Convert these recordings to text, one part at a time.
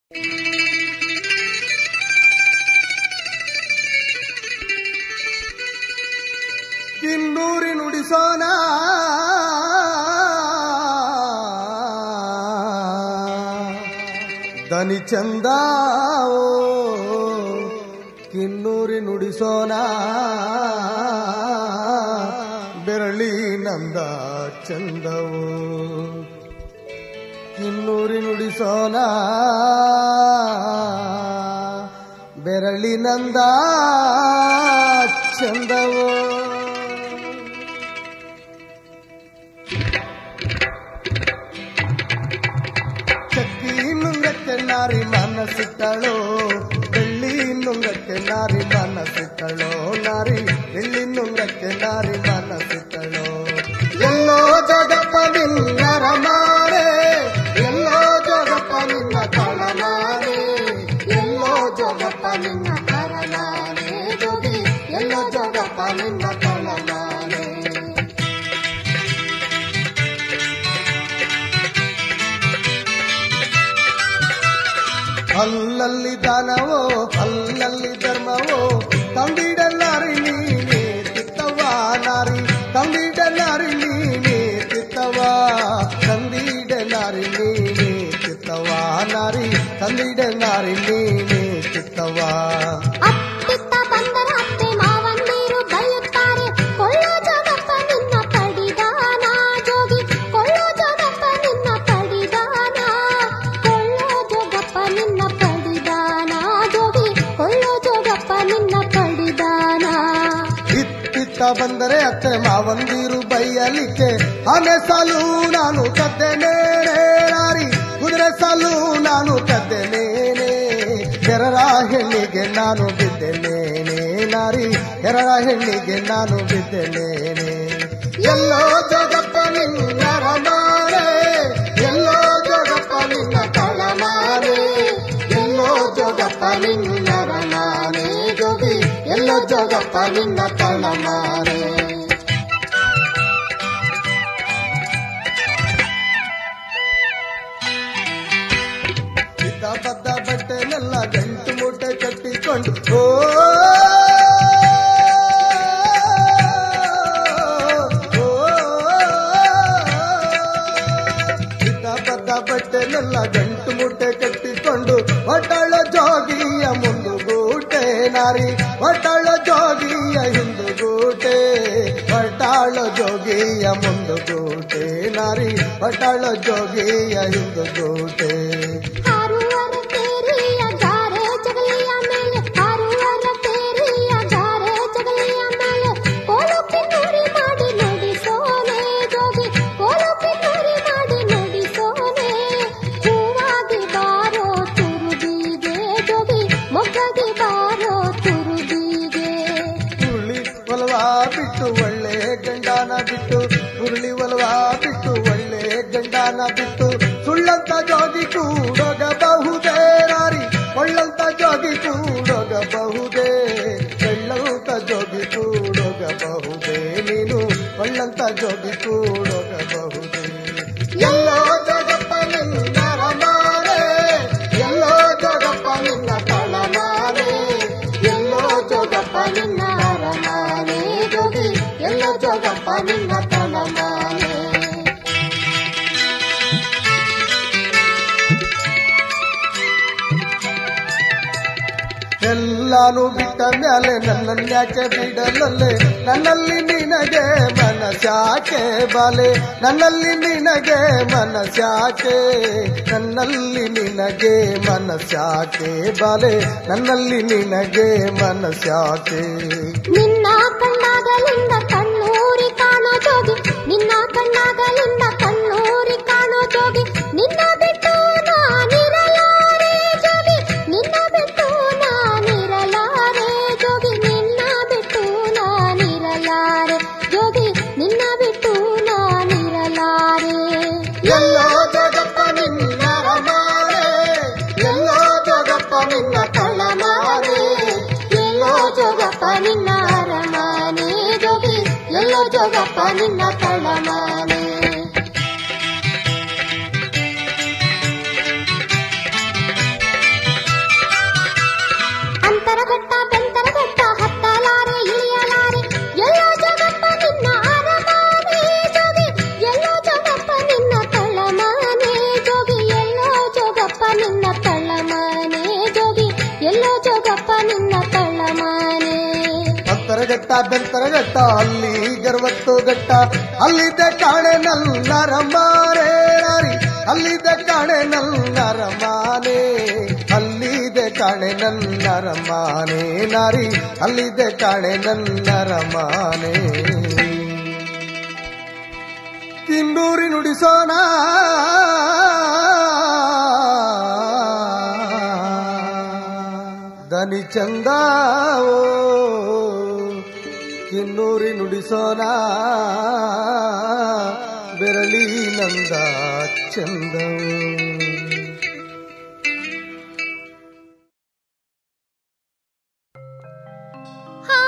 ಕಿನ್ನೂರಿ ನುಡಿಸೋಣ ದನಿ ಚಂದ ಕಿನ್ನೂರಿ ನುಡಿಸೋಣ ಬೆರಳಿ ನಂದ ಚಂದವು ಕಿನ್ನೂರಿ ನುಡಿಸೋಣ ಬೆರಳಿನಂದ ಚಂದವು ಚಕ್ಕಿ ನುಂಗಕ್ಕೆ ನಾರಿ ಮನಸ್ಸಿಟ್ಟಳೋ ಬೆಳ್ಳಿ ನುಂಗಕ್ಕೆ ನಾರಿ ಮನಸ್ಸಿಟ್ಟಳೋ ನಾರಿ ಬೆಳ್ಳಿ ನುಂಗಕ್ಕೆ ನಾರಿ ಮನಸ್ಸಿಟ್ಟಳೋ ಎಲ್ಲೋ ಜಗಪ್ಪ ನಿನ್ನರ ಮಾರೆ ಎಲ್ಲೋ ಜಗಪ್ಪ ನಿನ್ನ ಕಳಮಾರೆ ಎಲ್ಲೋ ಜಗಪ್ಪ ನಿನ್ನ ಕರಮಾರೆ ಜೋಗಿ ಎಲ್ಲೋ ಜಗಪ್ಪ ನಿನ್ನ ಕಳಮಾರೆ ಅಲ್ಲಲ್ಲಿ ದಾನವೋ ಅಲ್ಲಲ್ಲಿ ಧರ್ಮವೋ ತಂಬಿಡಲಾರಿ ನೀನೇ ತಿತ್ತವ ನಾರಿ ತಂಬಿಡಲಾರಿ ನೀನೇ ತಿತ್ತವ ತಂದಿಡಲಾರಿ ನೀನೇ ತಿತ್ತವ ನಾರಿ ತಂದಿಡಲಾರಿ ನೀನೇ ತಿತ್ತವ ಅತ್ತಿತ್ತ ಬಂದರ ಅತ್ತೆ ಮಾವಂದಿರು ಬೈಯುತ್ತಾರೆ ಕೊಳ್ಳೋ ಜಗಪ್ಪ ನಿನ್ನ ಪಡಿದಾನ ಜೋಗಿ ಕೊಳ್ಳೋ ಜಗಪ್ಪ ನಿನ್ನ ಪಡಿದಾನ ಕೊಳ್ಳೋ ಜಗಪ್ಪ ನಿನ್ನ ಪಡಿದಾನ ಜೋಗಿ ಕೊಳ್ಳೋ ಜಗಪ್ಪ ನಿನ್ನ ಪಡಿದಾನ ಇತ್ತಿತ್ತ ಬಂದರೆ ಅತ್ತೆ ಮಾವಂದಿರು ಬೈಯಲಿಕ್ಕೆ ಆನೆ ಸಾಲು ನಾನು ಕದ್ದೆನೇನೆ ನಾರಿ ಕುದುರೆ ಸಾಲು ನಾನು ಕದ್ದೆನೇನೆ ಹೆರರ ಹೆಣ್ಣಿಗೆ ನಾನು ಬಿದ್ದೆನೇನೆ ನಾರಿ ಹೆರರ ಹೆಣ್ಣಿಗೆ ನಾನು ಬಿದ್ದೆನೇನೆ ಎಲ್ಲೋ ಜಗಪ್ಪ ನಿನ್ನ ರಮಾರೆ ಎಲ್ಲೋ ಜಗಪ್ಪ ನಿನ್ನ ತಳಮಾರೆ ಎಲ್ಲೋ ಜಗಪ್ಪ ನಿನ್ನ ರಮಾನೆ ಜೋಗಿ ಎಲ್ಲೋ ಜಗಪ್ಪ ನಿನ್ನ ತಳಮಾರೆ ಇದ್ದ ಬದ್ದ ಬಟ್ಟೆನೆಲ್ಲ ಗಂಟು ಮೂಟೆ ಕಟ್ಟಿಕೊಂಡು ಓ ಓ, ಇದ್ದ ಬದ್ದ ಬಟ್ಟೆನೆಲ್ಲ ಗಂಟು ಮೂಟೆ ಕಟ್ಟಿಕೊಂಡು ಒಟ್ಟಳ ಜೋಗಿಯ ಮುಂದುಗೂಟೆ ನಾರಿ ಒಟ್ಟಳ ಜೋಗಿಯ ಹಿಂದುಗೂಟೆ ಒಟ್ಟಾಳ ಜೋಗಿಯ ಮುಂದುಗೂಟೆ ನಾರಿ ಒಟ್ಟಾಳ ಜೋಗಿಯ ಹಿಂದುಗೂಟೆ ಹಾರುವರ ಕೇರಿಯ ಜಾರೆ ಜಗಲಿಯ ಮೇಲೆ ಹಾರುವರ ಕೇರಿಯ ಜಾರೆ ಜಗಲಿಯ ಮೇಲೆ ಕೋಲಕ್ಕೆ ನುಡಿ ಮಾಡಿ ನುಡಿಸೋನೆ ಜೋಗಿ ಕೋಲಕ್ಕೆ ನುಡಿ ಮಾಡಿ ನುಡಿಸೋನೆ ಹೂವಾಗಿ ಬಾರೋ ತುರುಬಿಗೆ ಜೋಗಿ ಮೊಗ್ಗಗೆ ಬಾರೋ ತುರುಬಿಗೆ ಉರುಳಿ ಒಲವಾ ಬಿಟ್ಟು ಒಳ್ಳೆ ಗಂಡನ ಬಿಟ್ಟು ಉರುಳಿ ಒಲವಾ ಬಿಟ್ಟು ಒಳ್ಳೆ ಗಂಡನ ಬಿಟ್ಟು ಸುಳ್ಳಂತ ಜೋಗಿ ಕೂಡೋಗಬಹುದೇ ನಾರಿ ಒಳ್ಳಂತ ಜೋಗಿ ಕೂಡೋಗಬಹುದೇ ಕಳ್ಳಂತ ಜೋಗಿ ಕೂಡೋಗಬಹುದೇ ನೀನು ಒಳ್ಳಂತ ಜೋಗಿ ಕೂಡೋಗಬಹುದೇ ಎಲ್ಲೋ ಜಗಪ್ಪ ನಿನ್ನ ರಮಾರೆ ಎಲ್ಲೋ ಜಗಪ್ಪ ನಿನ್ನ ತಳಮಾರೆ ಎಲ್ಲೋ ಜೋಗಪ್ಪ ನಿನ್ನ ಅರಮಾನೆ ಜೋಗಿ ಎಲ್ಲೋ ಜೋಗಪ್ಪ ನಿನ್ನ ತಳಮಾನೆ ಎಲ್ಲಾನು ಬಿಟ್ಟ ಮೇಲೆ ನನ್ನನ್ಯಾಕೆ ಬಿಡಲಲ್ಲೇ ನನ್ನಲ್ಲಿ ನಿನಗೆ ಮನಸ್ಯಾಕೆ ಬಾಲೆ ನನ್ನಲ್ಲಿ ನಿನಗೆ ಮನಸ್ಯಾಕೆ ನನ್ನಲ್ಲಿ ನಿನಗೆ ಮನಸ್ಯಾಕೆ ಬಾಲೆ ನನ್ನಲ್ಲಿ ನಿನಗೆ ಮನಸ್ಯಾಕೆ ನಿನ್ನ ಕಣ್ಣಾಗಲಿಂದ ಕಣ್ಣೂರಿ ಕಾಣೋ ಜೋಗಿ ನಿನ್ನ ಕಣ್ಣಾಗಲಿಂದ ಕಣ್ಣೂರಿ ಕಾಣೋ ಜೋಗಿ ನಿನ್ನ ಬಿಟ್ಟು ನಾನಿರಲಾರೆ ಜೋಗಿ ನಿನ್ನ ಬಿಟ್ಟು ನಾನಿರಲಾರೆ ಜೋಗಿ ನಿನ್ನ ಬಿಟ್ಟು ನಾನಿರಲಾರೆ ಜೋಗಿ ನಿನ್ನ ಬಿಟ್ಟು ನಾನಿರಲಾರೆ ಎಲ್ಲೋ ಜಗಪ್ಪ ನಿನ್ನ ರಮಾರೆ ಎಲ್ಲೋ ಜಗಪ್ಪ ನಿನ್ನ ತಳಮಾರೆ ಎಲ್ಲೋ ಜೋಗಪ್ಪ ನಿನ್ನ ಅರಮಾನೆ ಜೋಗಿ ಎಲ್ಲೋ ಜೋಗಪ್ಪ ನಿನ್ನ ತಳಮಾನೆ ಗಟ್ಟ ಬೆಂತರ ಗಟ್ಟ ಅಲ್ಲಿ ಗರ್ವತ್ತು ಗಟ್ಟ ಅಲ್ಲಿದ್ದ ಕಾಣೆ ನಲ್ಲರ ಮಾರೇ ನಾರಿ ಅಲ್ಲಿದ್ದ ಕಾಣೆ ನಲ್ಲರ ಮಾನೆ ಅಲ್ಲಿದೆ ಕಾಣೆ ನನ್ನರ ಮಾನೆ ನಾರಿ ಅಲ್ಲಿದೆ ಕಾಣೆ ನನ್ನರ ಮಾನೆ ಕಿಂಡೂರಿ ನುಡಿಸೋಣ ದನಿ ಚಂದ ಕಿನ್ನೂರಿ ನುಡಿಸೋಣ ಬೆರಳಿ ನಂದ ಚಂದ ಆ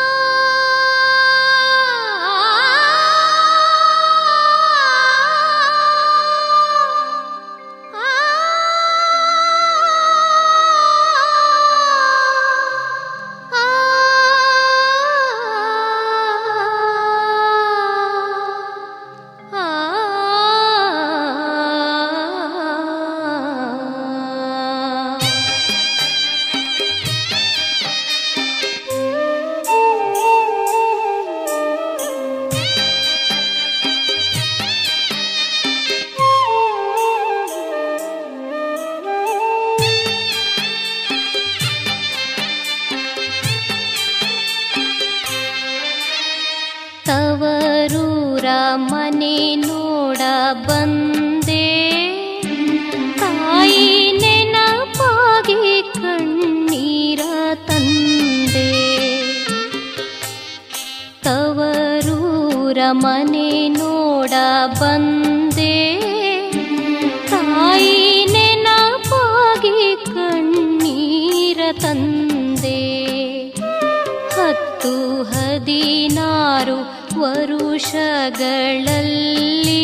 ತವರೂರ ಮನೆ ನೋಡ ಬಂದೆ ತಾಯಿ ನೆನಪಾಗಿ ಕಣ್ಣೀರ ತಂದೆ ತವರೂರ ಮನೆ ನೋಡ ಬಂದೆ ತಾಯಿ ನೆನಪಾಗಿ ಕಣ್ಣೀರ ತಂದೆ ಹತ್ತು ಹದಿನಾರು ವರುಷಗಳಲ್ಲಿ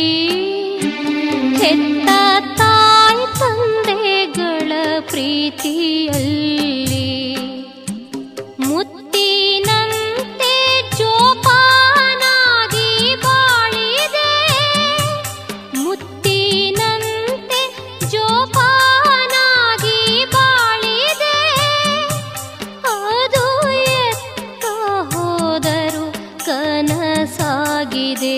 ಹೆತ್ತ ತಾಯಿ ತಂದೆಗಳ ಪ್ರೀತಿಯಲ್ಲಿ ಮುತ್ತಿನಂತೆ ಜೋಪಾನಾಗಿ ಬಾಳಿದೆ ಮುತ್ತಿನಂತೆ ಜೋಪಾನಾಗಿ ಬಾಳಿದೆ ಅದು ಎತ್ತ ಹೋದರು ಕನಸಾಗಿದೆ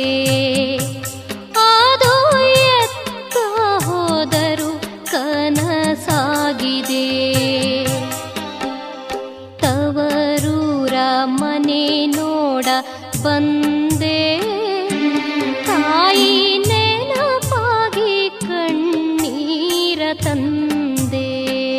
ಅದು ಎತ್ತ ಹೋದರು ಕನಸಾಗಿದೆ ತವರೂರ ಮನೆ ನೋಡ ಬಂದೆ ತಾಯಿ ನೆನಪಾಗಿ ಕಣ್ಣೀರ ತಂದೆ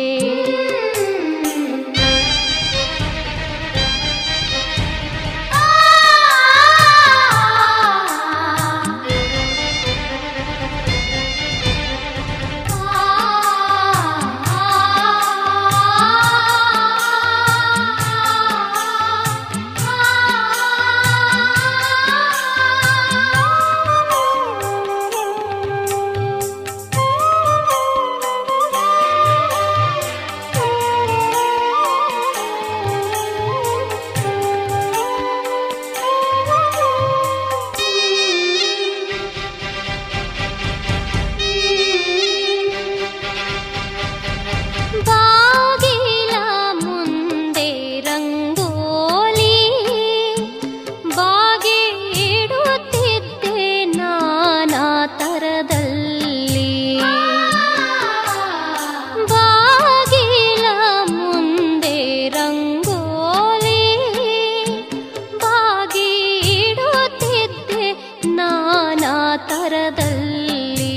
ಬಾಗಿಲ ಮುಂದೆ ರಂಗೋಲಿ ಬಾಗಿ ಇಡುತ್ತಿದ್ದೆ ನಾನಾ ತರದಲ್ಲಿ ಬಾಗಿಲ ಮುಂದೆ ರಂಗೋಲಿ ಬಾಗಿ ಇಡುತ್ತಿದ್ದೆ ನಾನಾ ತರದಲ್ಲಿ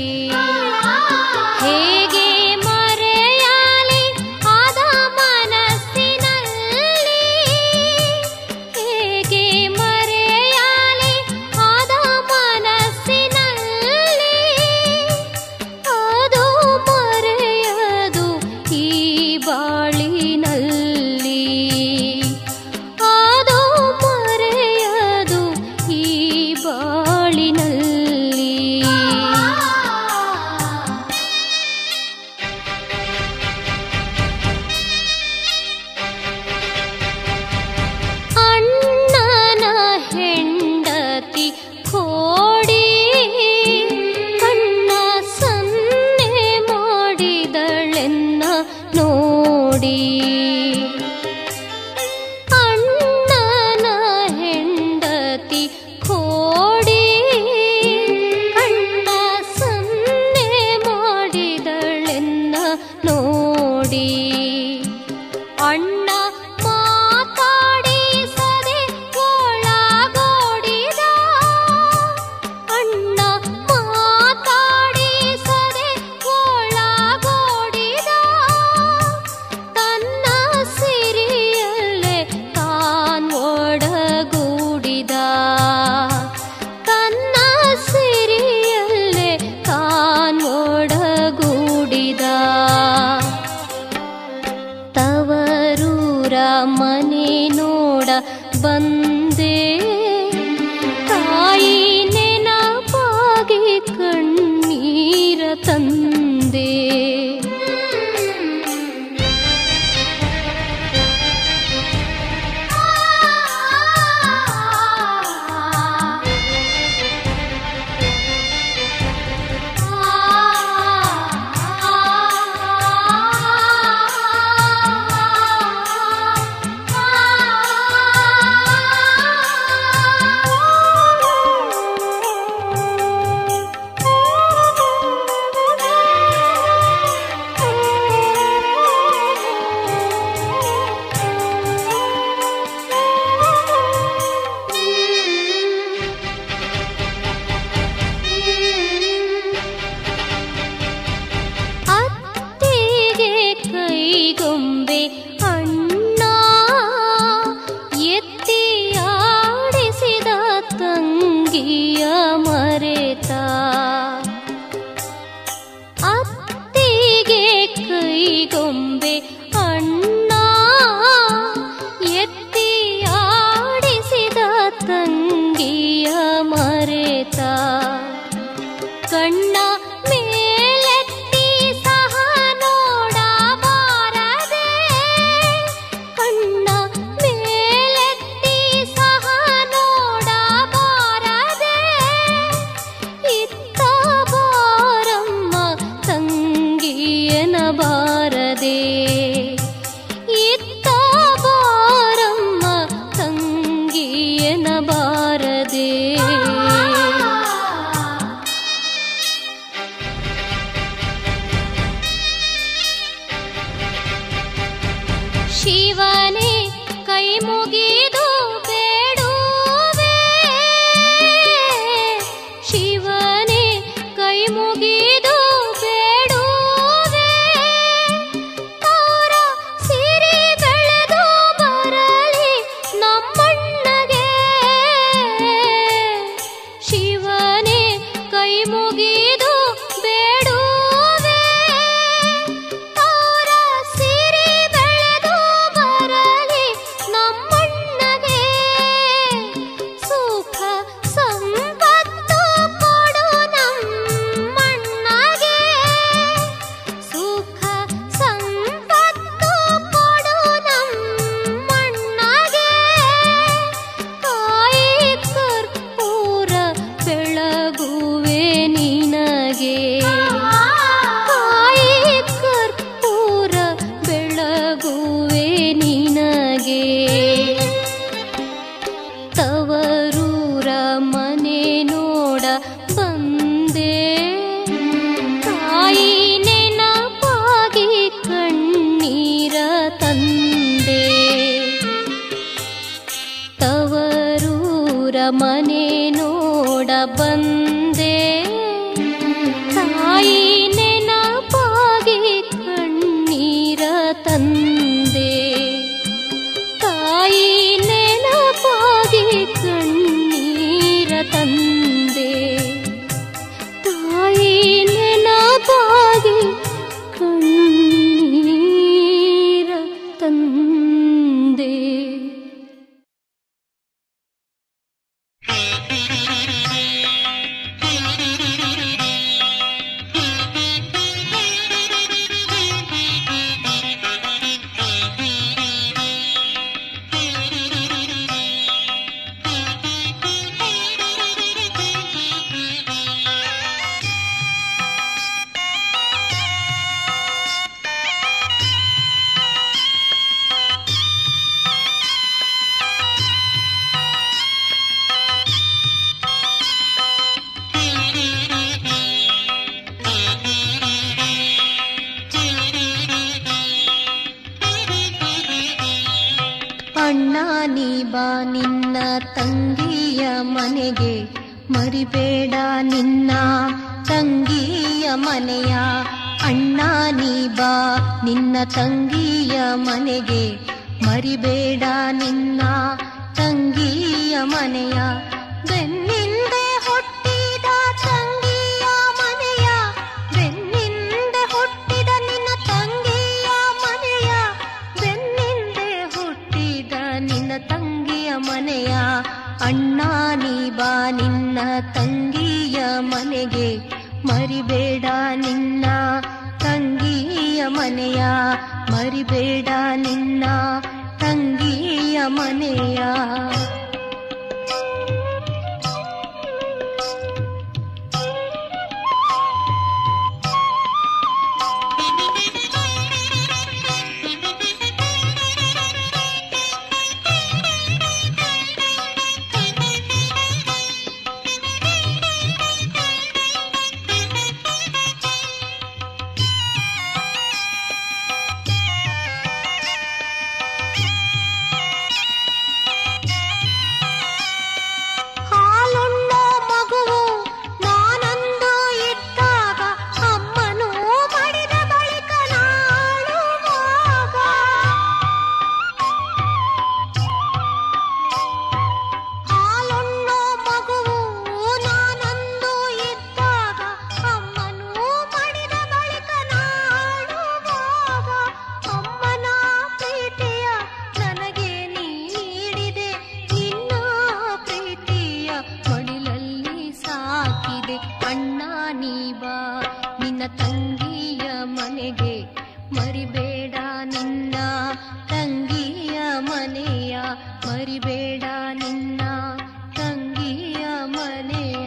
ಹೇಗೆ ಮರೆಯಲಿ ಆದ ಮನಸ್ಸಿನಲ್ಲಿ ಹೇಗೆ ಮರೆಯಲಿ ಆದ ಮನಸ್ಸಿನಲ್ಲಿ ಅದು ಮರೆಯದು ಈ ಬಾಳಿನಲ್ಲಿ ಅದು ಮರೆಯದು ಈ ಬಾಳಿನಲ್ಲಿ ಅಣ್ಣನ ಹೆಂಡತಿ ಕೋಡಿ ಕಣ್ಣ ಸನ್ನೆ ಮಾಡಿದಳೆನ್ನ ನೋಡಿ ಅಣ್ಣನ ಹೆಂಡ ನೋಡಿ ಅಣ್ಣ ಮಾತಾಡಿಸದೆ ಒಳಗೋಡಿದ ಅಣ್ಣ ಮಾತಾಡಿಸದೆ ಒಳಗೋಡಿದ ತನ್ನ ಸಿರಿಯಲ್ಲೇ ತಾನ್ ಒಡಗೂಡಿದ ತನ್ನ ಸಿರಿಯಲ್ಲೇ ತಾನ್ ಒಡಗೂಡಿದ ತವರೂರ ಮನೆ ನೋಡ ಬಂದೆ ತಾಯಿ ನೆನಪಾಗಿ ಕಣ್ಣೀರ ತಂದೆ ಅತ್ತಿಗೆ ಕೈಗೊಂಬೆ ಅಣ್ಣ ಎತ್ತಿ ಆಡಿಸಿದ ತಂಗಿಯ ಮರೆತ ಅತ್ತಿಗೆ ಕೈಗೊಂಬೆ ಅಣ್ಣ ಎತ್ತಿ ಆಡಿಸಿದ ತಂಗಿಯ ಮರೆತ ಕಣ್ಣ ಮೇಲೆತ್ತಿ ಸಹ ನೋಡಬಾರದೆ ಕಣ್ಣ ಮೇಲೆತ್ತಿ ಸಹ ನೋಡಬಾರದೆ ಇತ್ತ ಬಾರಮ್ಮ ತಂಗಿಯನ ಬಾರದೆ ಇತ್ತ ಬಾರಮ್ಮ ತಂಗಿಯನ ಬಾರದೆ ಶಿವನೇ ಕೈ ಮುಗಿದು ಬೇಡುವೆ ಶಿವನೇ ಕೈ ಮುಗಿದು ಬೇಡುವೆ ತಾರ ಸಿರಿ ಬೆಳೆದು ಬರಲಿ ನಮ್ಮಣ್ಣಗೆ ಶಿವನೇ ಕೈ ಮುಗಿದು ಬೇಡುವೆ ತಾರ ಸಿರಿ ಬೆಳೆದು ಬರಲಿ ನಮ್ಮಣ್ಣಗೆ ಸುಖ ಸಂಪತ್ತು ಕೊಡು ನಮ್ಮಣ್ಣಗೆ ಸುಖ ಸಂಪತ್ತು ಕೊಡು ನಮ್ಮಣ್ಣಗೆ ಕಾಯಿ ಕರ್ಪೂರ ಬೆಳಗುವೆ ನಿನಗೆ ಕಾಯಿ ಕರ್ಪೂರ ಬೆಳಗುವೆ ನಿನಗೆ ತವರೂರ ಮನೆ ನೋಡ ಬಂದೆ ತಾಯಿ ನೆನಪಾಗಿ ಕಣ್ಣೀರ ತಂದೆ ತವರೂರ ಮನೆ ನೋಡ ಬಂದೆ ತಾಯಿ ನೆನಪಾಗಿ ಕಣ್ಣೀರ ತಂದೆ ತಾಯಿ ನೆನಪಾಗಿ ಕಣ್ಣೀರ ತಂದೆ ತಾಯಿ ನೆನಪಾಗಿ ಕಣ್ಣೀರ ತಂದೆ ಅಣ್ಣ ನೀ ಬಾ ನಿನ್ನ ತಂಗಿಯ ಮನೆಗೆ ಮರಿಬೇಡ ನಿನ್ನ ತಂಗಿಯ ಮನೆಯ ಅಣ್ಣ ನೀ ಬಾ ನಿನ್ನ ತಂಗಿಯ ಮನೆಗೆ ಮರಿಬೇಡ ನಿನ್ನ ತಂಗಿಯ ಮನೆಯ ಬೆನ್ನಿಂದೆ ಹುಟ್ಟಿದ ತಂಗಿಯ ಮನೆಯ ಬೆನ್ನಿಂದೆ ಹುಟ್ಟಿದ ನಿನ್ನ ತಂಗಿಯ ಮನೆಯ ಬೆನ್ನಿಂದೆ ಹುಟ್ಟಿದ ನಿನ್ನ ತಂಗಿಯ ಮನೆಯ ಅಣ್ಣ ನೀ ಬಾ ನಿನ್ನ ತಂಗಿಯ ಮನೆಗೆ ಮರಿಬೇಡ ನಿನ್ನ ತಂಗಿಯ ಮನೆಯ ಮರಿಬೇಡ ನಿನ್ನ ತಂಗಿಯ ಮನೆಯ ಹಾಲುಣ್ಣೋ ಮಗುವು ನಾನಂದು ಇದ್ದಾಗ ಅಮ್ಮನು ಮಡಿದ ಬಳಿಕ ನಾಳುವಾಗ ಹಾಲುಣ್ಣೋ ಮಗುವು ನಾನಂದು ಇದ್ದಾಗ ಅಮ್ಮನು ಮಡಿದ ಬಳಿಕ ನಾಳುವಾಗ ಅಮ್ಮನ ಪ್ರೀತಿಯ ನನಗೆ ನೀಡಿದೆ ನಿನ್ನ ಪ್ರೀತಿಯ ಮಡಿಲಲ್ಲಿ ಸಾಕಿದೆ ಅಣ್ಣ ನೀ ಬಾ ನಿನ್ನ ತಂಗಿಯ ಮನೆಗೆ ಮರಿಬೇಡ ನಿನ್ನ ತಂಗಿಯ ಮನೆಯ ಮರಿಬೇಡ ನಿನ್ನ ತಂಗಿಯ ಮನೆಯ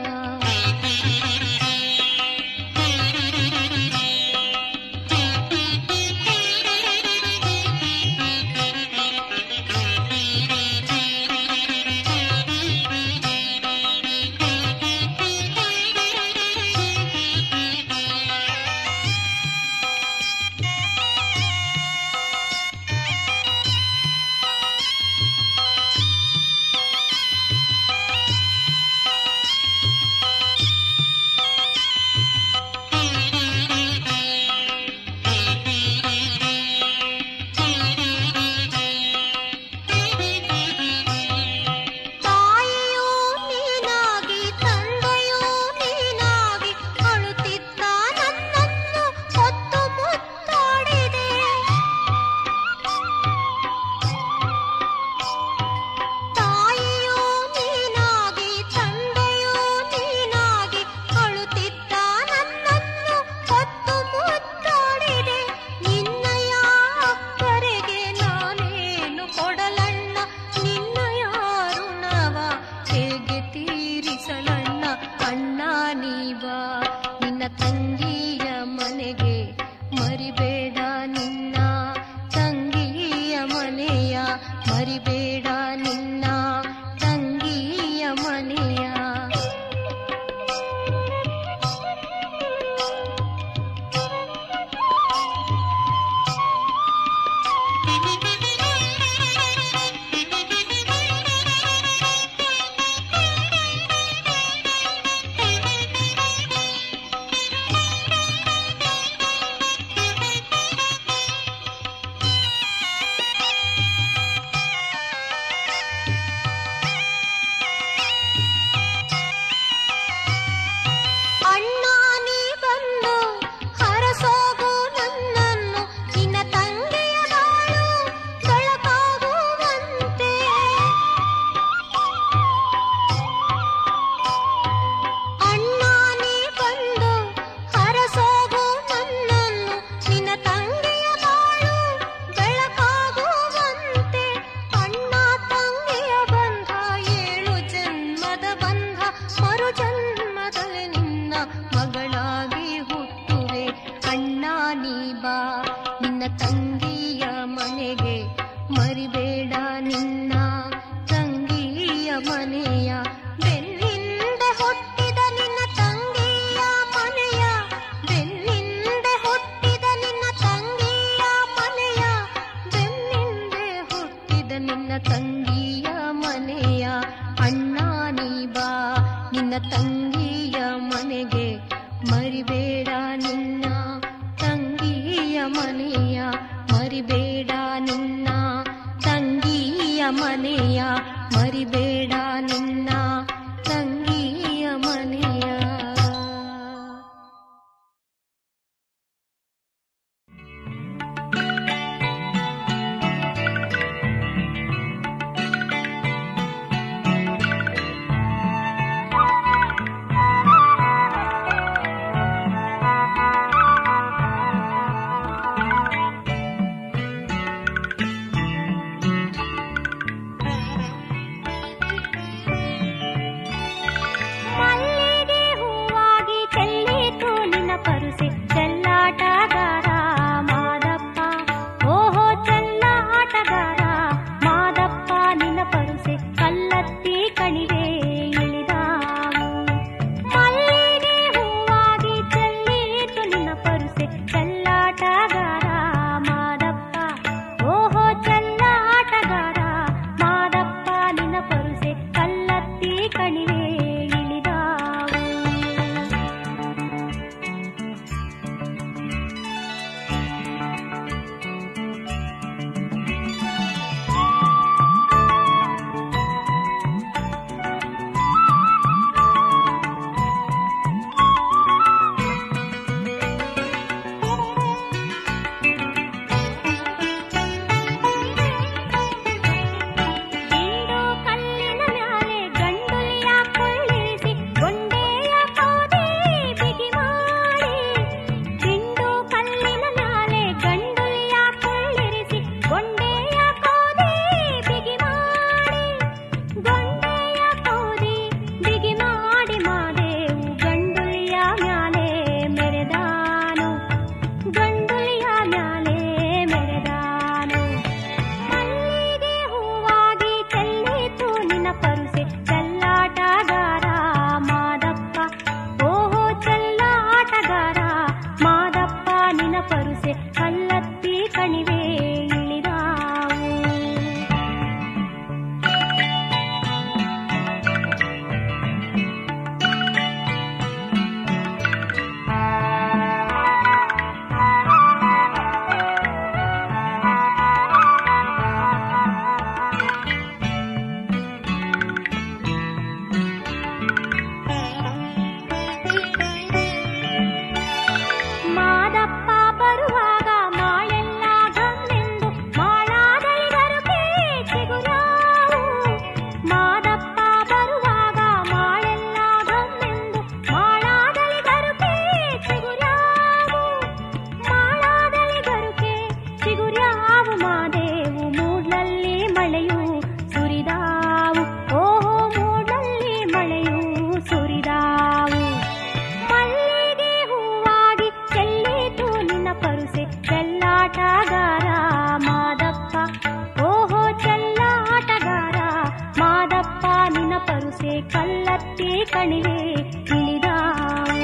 ತಾಯಿಯೂ ನೀನಾಗಿ ತಂದೆಯೂ ನೀನಾಗಿ ಅಳುತ್ತಿದ್ದ ನನ್ನನ್ನು ಹೊತ್ತು ಮುತ್ತಾಡಿದೆ ತಾಯಿಯೂ ನೀನಾಗಿ ತಂದೆಯೂ ನೀನಾಗಿ ಅಳುತ್ತಿದ್ದ ನನ್ನನ್ನು ಹೊತ್ತು ಮುತ್ತಾಡಿದೆ ನಿನ್ನಯ ಅಕ್ಕರೆಗೆ ನಾನೇನು ಕೊಡಲಣ್ಣ ನಿನ್ನಯ ಋಣವ ಹೇಗೆ ತೀರಿಸಲಣ್ಣ ಅಣ್ಣ ನೀವಾ ನಿನ್ನ ತಂಗಿಯ ಮನೆಗೆ ಮರಿಬೇಡ ನಿನ್ನ ತಂಗಿಯ ಮನೆಯ ಮರಿಬೇಡ ನಿನ್ನ ತಂಗಿಯ ಮನೆಯ ಅಣ್ಣ ನೀ ಬಂದು ಹರಸೋಗು ನನ್ನನ್ನು ನಿನ್ನ ತಂಗಿಯ ಬಾಳು ಬೆಳಕಾಗುವಂತೆ ಅಣ್ಣ ನೀ ಬಂದು ಹರಸೋಗು ನನ್ನನ್ನು ನಿನ್ನ ತಂಗಿಯ ಬಾಳು ಬೆಳಕಾಗುವಂತೆ ಅಣ್ಣ ತಂಗಿಯ ಬಂಧ ಏಳು ಜನ್ಮದ ಬಂಧ ಮರು ಜನ್ಮದಲ್ಲಿ ನಿನ್ನ ಮಗಳಾಗಿ ಹುಟ್ಟುವೆ ಅಣ್ಣ ನೀ ಬಾ ನಿನ್ನ ತಂಗಿಯ ಮನೆಗೆ ಮರಿಬೇಡ ನಿನ್ನ ತಂಗಿಯ ಮನೆಯ ಬೆನ್ನಿಂದ ಹುಟ್ಟಿದ ನಿನ್ನ ತಂಗಿಯ ಮನೆಯ ಬೆನ್ನಿಂದ ಹುಟ್ಟಿದ ನಿನ್ನ ತಂಗಿಯ ಮನೆಯ ಬೆನ್ನಿಂದ ಹುಟ್ಟಿದ ನಿನ್ನ ತಂಗಿ ಮನೆಯ ಮರಿಬೇಡ ನಿನ್ನ ತಂಗಿಯ ಮನೆಯ ಮಲ್ಲಿಗೆ ಹೂವಾಗಿ ಚೆಲ್ಲಿತು ನಿನ್ನ ಪರುಸೆ ಚೆಲ್ಲಾಟಗಾರ ಮಾದಪ್ಪ ಓಹೋ ಚೆಲ್ಲಾಟಗಾರ ಮಾದಪ್ಪ ನಿನ್ನ ಪರುಸೆ ಕಲ್ಲತ್ತಿ ಕಣಿವೆ ಇಳಿದಾವು ಮಲ್ಲಿಗೆ ಹೂವಾಗಿ ಚೆಲ್ಲಿತು ನಿನ್ನ ಪರುಸೆ ಚೆಲ್ಲಾಟಗಾರ ಮಾದಪ್ಪ ಓಹೋ ಚೆಲ್ಲಾಟಗಾರ ಮಾದಪ್ಪ ನಿನ್ನ ಪರುಸೆ ಕಲ್ಲತ್ತಿ ಕಣಿವೆ ಇಳಿದಾವು ಇಂದು ಕಲ್ಲಿನ ಮ್ಯಾಲೆ ಗಂಡುಲಿಯ ಕೊಳ್ಳಿರಿಸಿ ಗೊಂಡೆಯ ಕೋದೆ ಬಿಗಿ ಮಾಡಿ ಇಂದು ಕಲ್ಲಿನ ಮ್ಯಾಲೆ ಗಂಡುಲಿಯ ಕೊಳ್ಳಿರಿಸಿ ಗೊಂಡೆಯ ಕೋದೆ ಬಿಗಿ ಮಾಡಿ ಗೊಂಡೆಯ ಕೋದೆ ಬಿಗಿ ಮಾಡಿ ಮಾದೇವು ಗಂಡುಲಿಯ ಮ್ಯಾಲೆ ಮೆರೆದಾನು ಗಂಡುಲಿಯ ಮ್ಯಾಲೆ ಮೆರೆದಾನು ಮಲ್ಲಿಗೆ ಹೂವಾಗಿ ಚೆಲ್ಲಿತು ನಿನ್ನ ಪರುಸೆ ಚೆಲ್ಲಾಟಗಾರ ಮಾದಪ್ಪ ಓಹೋ ಚೆಲ್ಲಾಟಗಾರ ಮಾದಪ್ಪ ನಿನ್ನ ಪರುಸೆ ಕಲ್ಲತ್ತಿ ಕಣಿವೆ ಇಳಿದಾವು ಮಾದಪ್ಪ ಬರುವಾಗ ಮಾಳೆಲ್ಲ ಗಮ್ಮೆಂದು ಮಾಳಾದಲ್ಲಿ ಗರುಕೆ ಚಿಗುರಾವು ಮಾದಪ್ಪ ಬರುವಾಗ ಮಾಳೆಲ್ಲ ಗಮ್ಮೆಂದು ಮಾಳಾದಲ್ಲಿ ಗರುಕೆ ಚಿಗುರಾವು ಮಾಳಾದಲ್ಲಿ ಗರುಕೆ ಚಿಗುರ್ಯಾವು ಮಾದೇವು ಮೂಡ್ಲಲ್ಲಿ ಮಳೆಯು ಸುರಿದಾವು ಓಹೋ ಮೂಡ್ಲಲ್ಲಿ ಮಳೆಯು ಸುರಿದಾವು ಮಲ್ಲಿಗೆ ಹೂವಾಗಿ ಚೆಲ್ಲಿತು ನಿನ್ನ ಪರುಸೆ ಚೆಲ್ಲಾಟಗಾರ ಮಾದಪ್ಪ ಓಹೋ ಚೆಲ್ಲಾಟಗಾರ ಮಾದಪ್ಪ ನಿನ್ನ ಪರುಸೆ ಕಲ್ಲತ್ತಿ ಕಣಿವೆ ಇಳಿದಾವು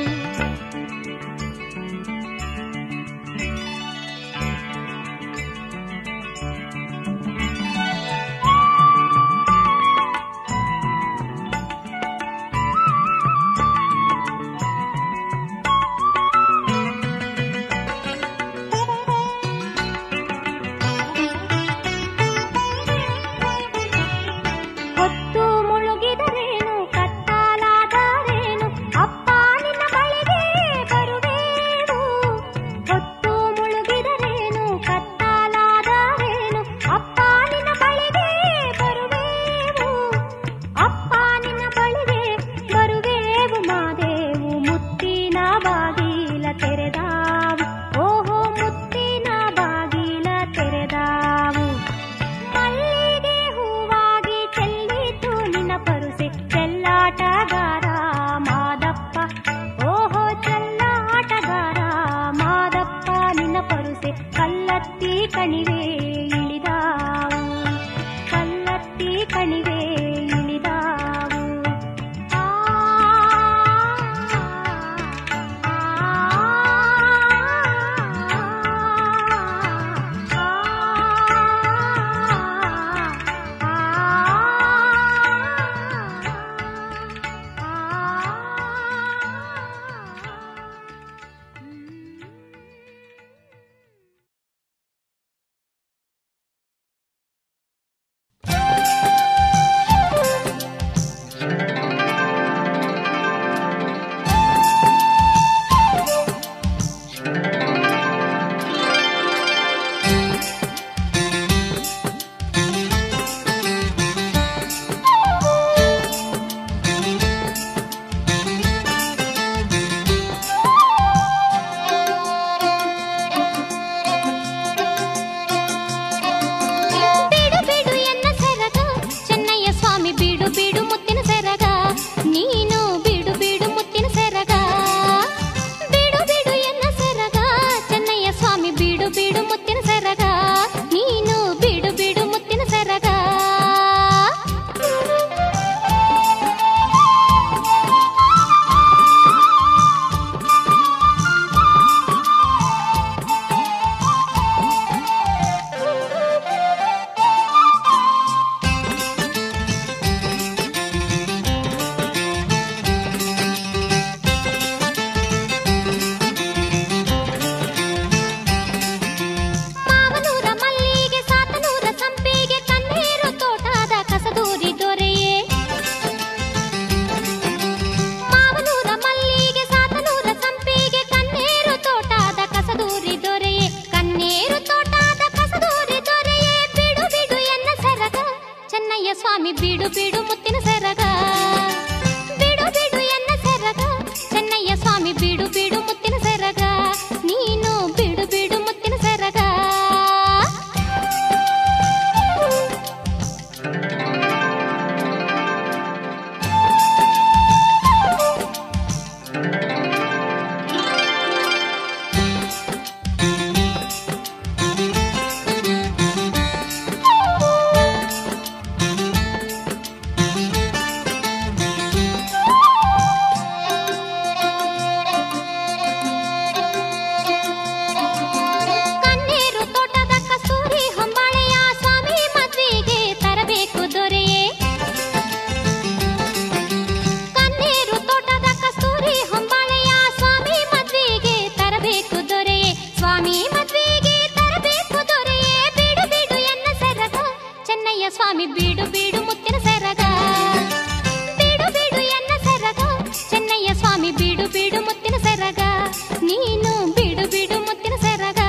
ಹೊತ್ತು ಮುಳುಗಿದರೇನು ಕತ್ತಾಲಾದರೇನು ಅಪ್ಪ ನಿನ್ನ ಬಳಿಗೆ ಬರುವೇವು ಹೊತ್ತು ಮುಳುಗಿದರೇನು ಕತ್ತಾಲಾದರೇನು ಅಪ್ಪ ನಿನ್ನ ಬಳಿಗೆ ಬರುವೇವು ಅಪ್ಪ ನಿನ್ನ ಬಳಿಗೆ ಬರುವೇವು ಮಾದೇವು ಮುತ್ತಿನ ಬಾಗಿಲ ತೆರೆದಾವು ಓಹೋ ಮುತ್ತಿನ ಬಾಗಿಲ ತೆರೆದಾವು ಮಲ್ಲಿಗೆ ಹೂವಾಗಿ ಚೆಲ್ಲಿತು ನಿನ್ನ ಪರುಸೆ ಚೆಲ್ಲಾಟಗಾರ ಮಾದಪ್ಪ ಓಹೋ ಚೆಲ್ಲಾಟಗಾರ ಮಾದಪ್ಪ ನಿನ್ನ ಪರುಸೆ ಕಲ್ಲತ್ತಿ ಕಣಿವೆ ಇಳಿದಾವು ಕಲ್ಲತ್ತಿ ಕಣಿವೆ ಇಳಿದಾವು ಆ ಬಿಡು ಬಿಡು ಮುತ್ತಿನ ಸರಗ ಬಿಡು ಬಿಡು ಎನ್ನ ಸರಗ ಚೆನ್ನಯ್ಯ ಸ್ವಾಮಿ ಬಿಡು ಬಿಡು ಮುತ್ತಿನ ಸರಗ ನೀನು ಬಿಡು ಬಿಡು ಮುತ್ತಿನ ಸರಗ ಕಣ್ಣೀರು ತೋಟದ ಕಸ್ತೂರಿ ಹೊಂಬಾಳೆಯ ಸ್ವಾಮಿ ಮದ್ವೆಗೆ ತರಬೇಕು ದೊರೆಯೇ ಕಣ್ಣೀರು ತೋಟದ ಕಸ್ತೂರಿ ಹೊಂಬಾಳೆಯ ಸ್ವಾಮಿ ಮದ್ವೆಗೆ ತರಬೇಕು ದೊರೆಯೇ ಸ್ವಾಮಿ ಮದ್ವೆಗೆ ತರಬೇಕು ದೊರೆಯೇ ಬಿಡು ಬಿಡು ಎನ್ನ ಸರಗ ಚೆನ್ನಯ್ಯ ಸ್ವಾಮಿ ಬಿಡು ಬಿಡು ಮುತ್ತಿನ ಸರಗ ಬಿಡು ಬಿಡು ಎನ್ನ ಸರಗ ಚೆನ್ನಯ್ಯ ಸ್ವಾಮಿ ಬಿಡು ಬಿಡು ಮುತ್ತಿನ ಸರಗ ನೀನು ಬಿಡು ಬಿಡು ಮುತ್ತಿನ ಸರಗ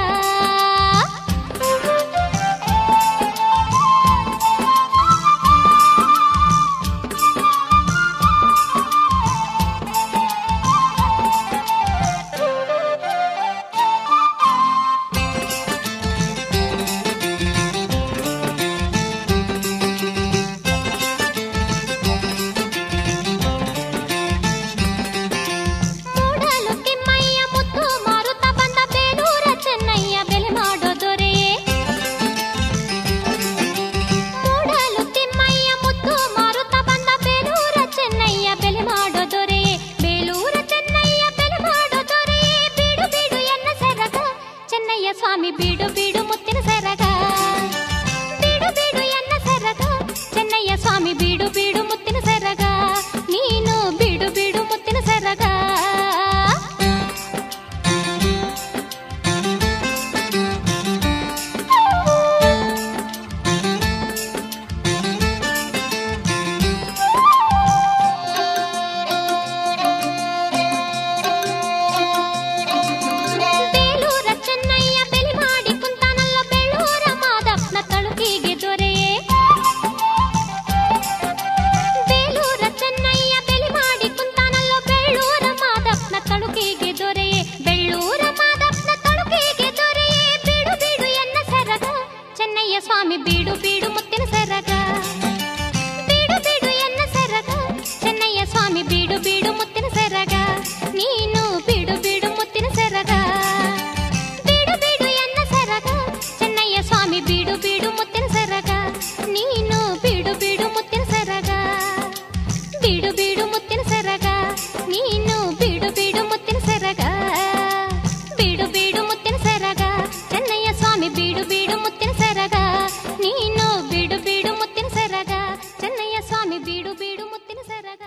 ಮೂಡಲು ತಿಮ್ಮಯ್ಯ ಮುತ್ತು ಮಾರುತ್ತ ಬಂದ ಬೇಲೂರ ಚೆನ್ನಯ್ಯ ಬೆಲೆ ಮಾಡೋ ದೊರೆಯೇ ಮೂಡಲು ತಿಮ್ಮಯ್ಯ ಮುತ್ತು ಮಾರುತ್ತ ಬಂದ ಬೇಲೂರ ಚೆನ್ನಯ್ಯ ಬೆಲೆ ಮಾಡೋ ದೊರೆಯೇ ಬೇಲೂರ ಚೆನ್ನಯ್ಯ ಬೆಲೆ ಮಾಡೋ ದೊರೆಯೇ ಬಿಡು ಬಿಡು ಎನ್ನ ಸರಗ ಚೆನ್ನಯ್ಯ ಸ್ವಾಮಿ ಬಿಡು ಬಿಡು ಮುತ್ತಿನ ಸರಗ ಬಿಡು ಬಿಡು ಎನ್ನ ಸರಗ ಚೆನ್ನಯ್ಯ ಸ್ವಾಮಿ ಬಿಡು ಬಿಡು ಮುತ್ತಿನ ಸರಗ ನೀನು ಬಿಡು ಬಿಡು ಮುತ್ತಿನ ಸರಗ ಬೇಲೂರ ಚೆನ್ನಯ್ಯ ಬೆಲೆ ಮಾಡಿ ಕುಂತಾನಲ್ಲ ಬೇಳೂರ ಮಾದಪ್ಪನ ತಳುಕಿಗೆ ದೊರೆಯೇ ಬೇಲೂರ ಚೆನ್ನಯ್ಯ ಬೆಲೆ ಮಾಡಿ ಕುಂತಾನಲ್ಲ ಬೇಳೂರ ಮಾದಪ್ಪನ ತಳುಕಿಗೆ ದೊರೆಯೇ ಬೆಳ್ಳೂರ ಮಾದಪ್ಪನ ತಳುಕಿಗೆ ದೊರೆಯೇ ಬಿಡು ಬಿಡು ಎನ್ನ ಸರಗ ಚೆನ್ನಯ್ಯ ಸ್ವಾಮಿ ಬಿಡು ಬಿಡು ಮುತ್ತಿನ ಸರಗ ಬಿಡು ಬಿಡು ಎನ್ನ ಸರಗ ಚೆನ್ನಯ್ಯ ಸ್ವಾಮಿ ಬಿಡು ಬಿಡು ಮುತ್ತಿನ ಸರಗ ನೀನು ಬಿಡು ಬಿಡು ಮುತ್ತಿನ ಸರಗ ಬಿಡು ಬಿಡು ಎನ್ನ ಸರಗ ಚೆನ್ನಯ್ಯ ಸ್ವಾಮಿ ಬಿಡು ಬಿಡು ಮುತ್ತಿನ ಸರಗ ನೀನು ಬಿಡು ಬಿಡು ಮುತ್ತಿನ ಸರಗ ಬಿಡು ಬಿಡು ಮುತ್ತಿನ ಸರಗ ನೀನು ಬಿಡು ಬಿಡು ಮುತ್ತಿನ ಸರಗ ಬಿಡು ಬಿಡು ಮುತ್ತಿನ ಸರಗ ಚೆನ್ನಯ್ಯ ಸ್ವಾಮಿ ಬಿಡು ಬಿಡು ಮುತ್ತಿನ ಸರಗ ನೀನು ಬಿಡು ಬಿಡು ಮುತ್ತಿನ ಸರಗ ಚೆನ್ನಯ್ಯ ಸ್ವಾಮಿ ಬಿಡು ಬಿಡು ಮುತ್ತಿನ ಸರಗ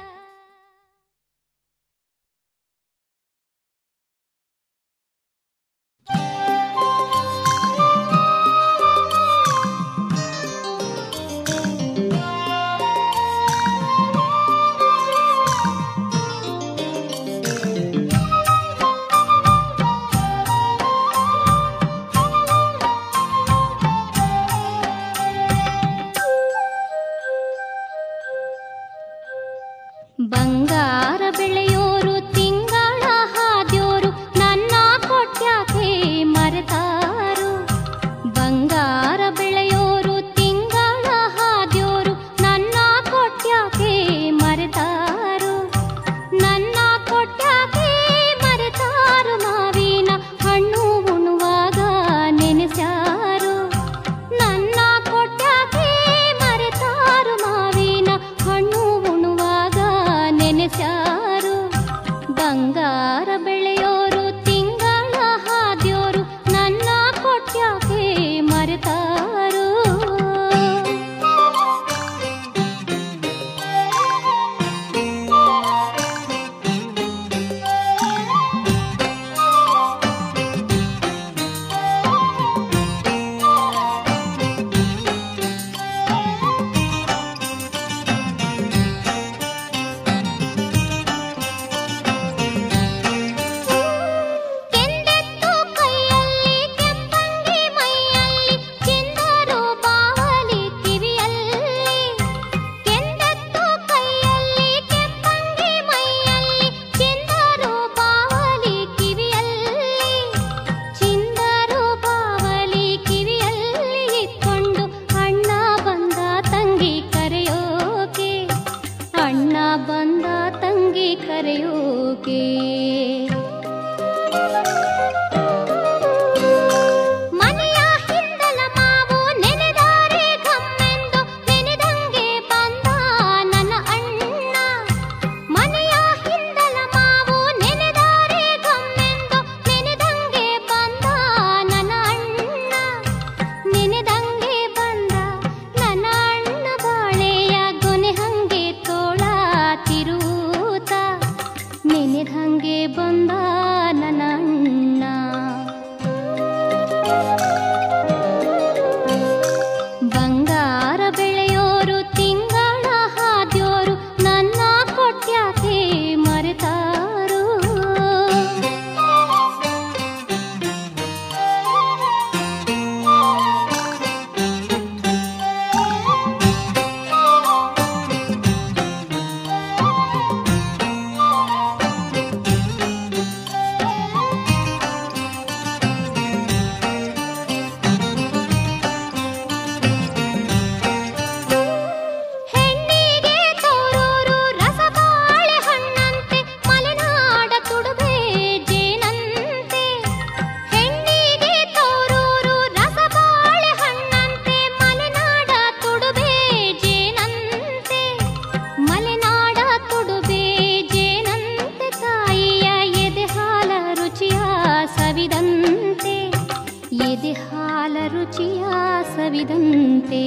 ಬಂಗಾರ ಬೆಳೆಯೋರು ತಿಂಗಳ ಹಾದ್ಯೋರು ನನ್ನ ಕೊಟ್ಯಾಕೆ ಮರೆತಾರು ಬಂಗಾರ ಬೆಳೆಯೋರು ತಿಂಗಳ ಹಾದ್ಯೋರು ನನ್ನ ಕೊಟ್ಯಾಕೆ ಮರೆತಾರು ನನ್ನ ಕೊಟ್ಯಾಕೆ ಮರೆತಾರು ಮಾವಿನ ಹಣ್ಣು ಉಣುವಾಗ ನೆನೆಸ್ಯಾರು ನನ್ನ ಕೊಟ್ಯಾಕೆ ಮರೆತಾರು ಮಾವಿನ ಹಣ್ಣು ಉಣುವಾಗ ನೆನೆಸ್ಯಾರು ಬಂಗಾರ ಬೆಳೆಯೋರು ತಿಂಗಳ ಹಾದ್ಯೋರು ನನ್ನ ಕೊಟ್ಯಾಕೆ ಮರೆತಾರು ಕೆಂದೆತ್ತು ಕೈಯಲ್ಲಿ ಕೆಂಪಂಗಿ ಮೈಯಲ್ಲಿ ಚಿನ್ನ ಹಾಲ ರುಚಿಯ ಸವಿದಂತೆ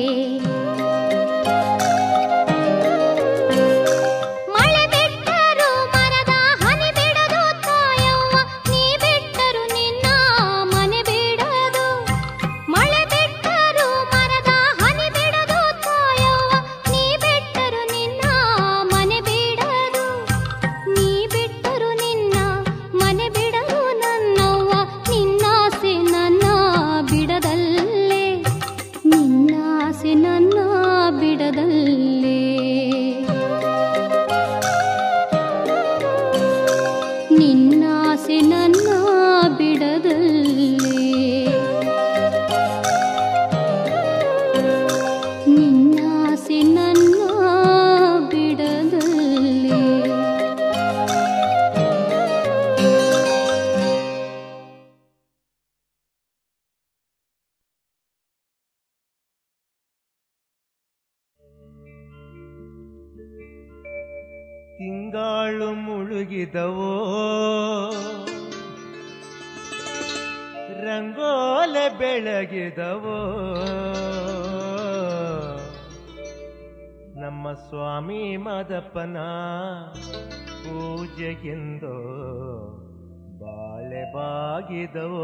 ಮಳೆ ಬಿಟ್ಟರು ಮರದ ಹನಿ ಬಿಡದು ತಾಯವ್ವ ನೀ ಬಿಟ್ಟರು ನಿನ್ನ ಮನೆ ಬಿಡದು ಮಳೆ ಬಿಟ್ಟರು ಮರದ ಹನಿ ಬಿಡದು ತಾಯವ್ವ ನೀ ಬಿಟ್ಟರು ನಿನ್ನ ಮನೆ ಬಿಡದು ನೀ ಬಿಟ್ಟರು ನಿನ್ನ ಮನೆ ಬಿಡಲು ನನ್ನವ್ವ ನಿನ್ನಾಸೆ ನನ್ನ ಬಿಡದಲ್ಲೇ ನಿನ್ನಾಸೆ ನನ್ನ ಬಿಡದಲ್ಲೇ ನಿನ್ನಾಸೆ ನನ್ನ ಬಿಡದಲ್ಲೇ ನಿನ್ನಾಸೆ ನನ್ನ ಬಿಡದಲ್ಲೇ ತಿಂಗಾಳು ಮುಳುಗಿದವೋ ರಂಗೋಲೆ ಬೆಳಗಿದವೋ ನಮ್ಮ ಸ್ವಾಮಿ ಮದಪ್ಪನ ಪೂಜೆಗೆಂದೋ ಬಾಳೆ ಬಾಗಿದವೋ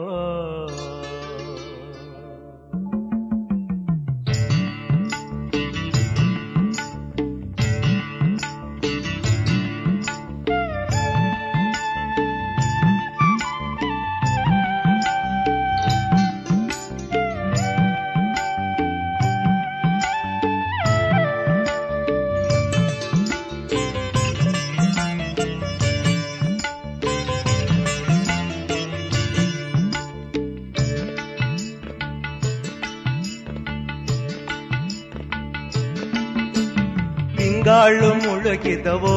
ತಿಂಗಾಳು ಮುಳುಗಿದವೋ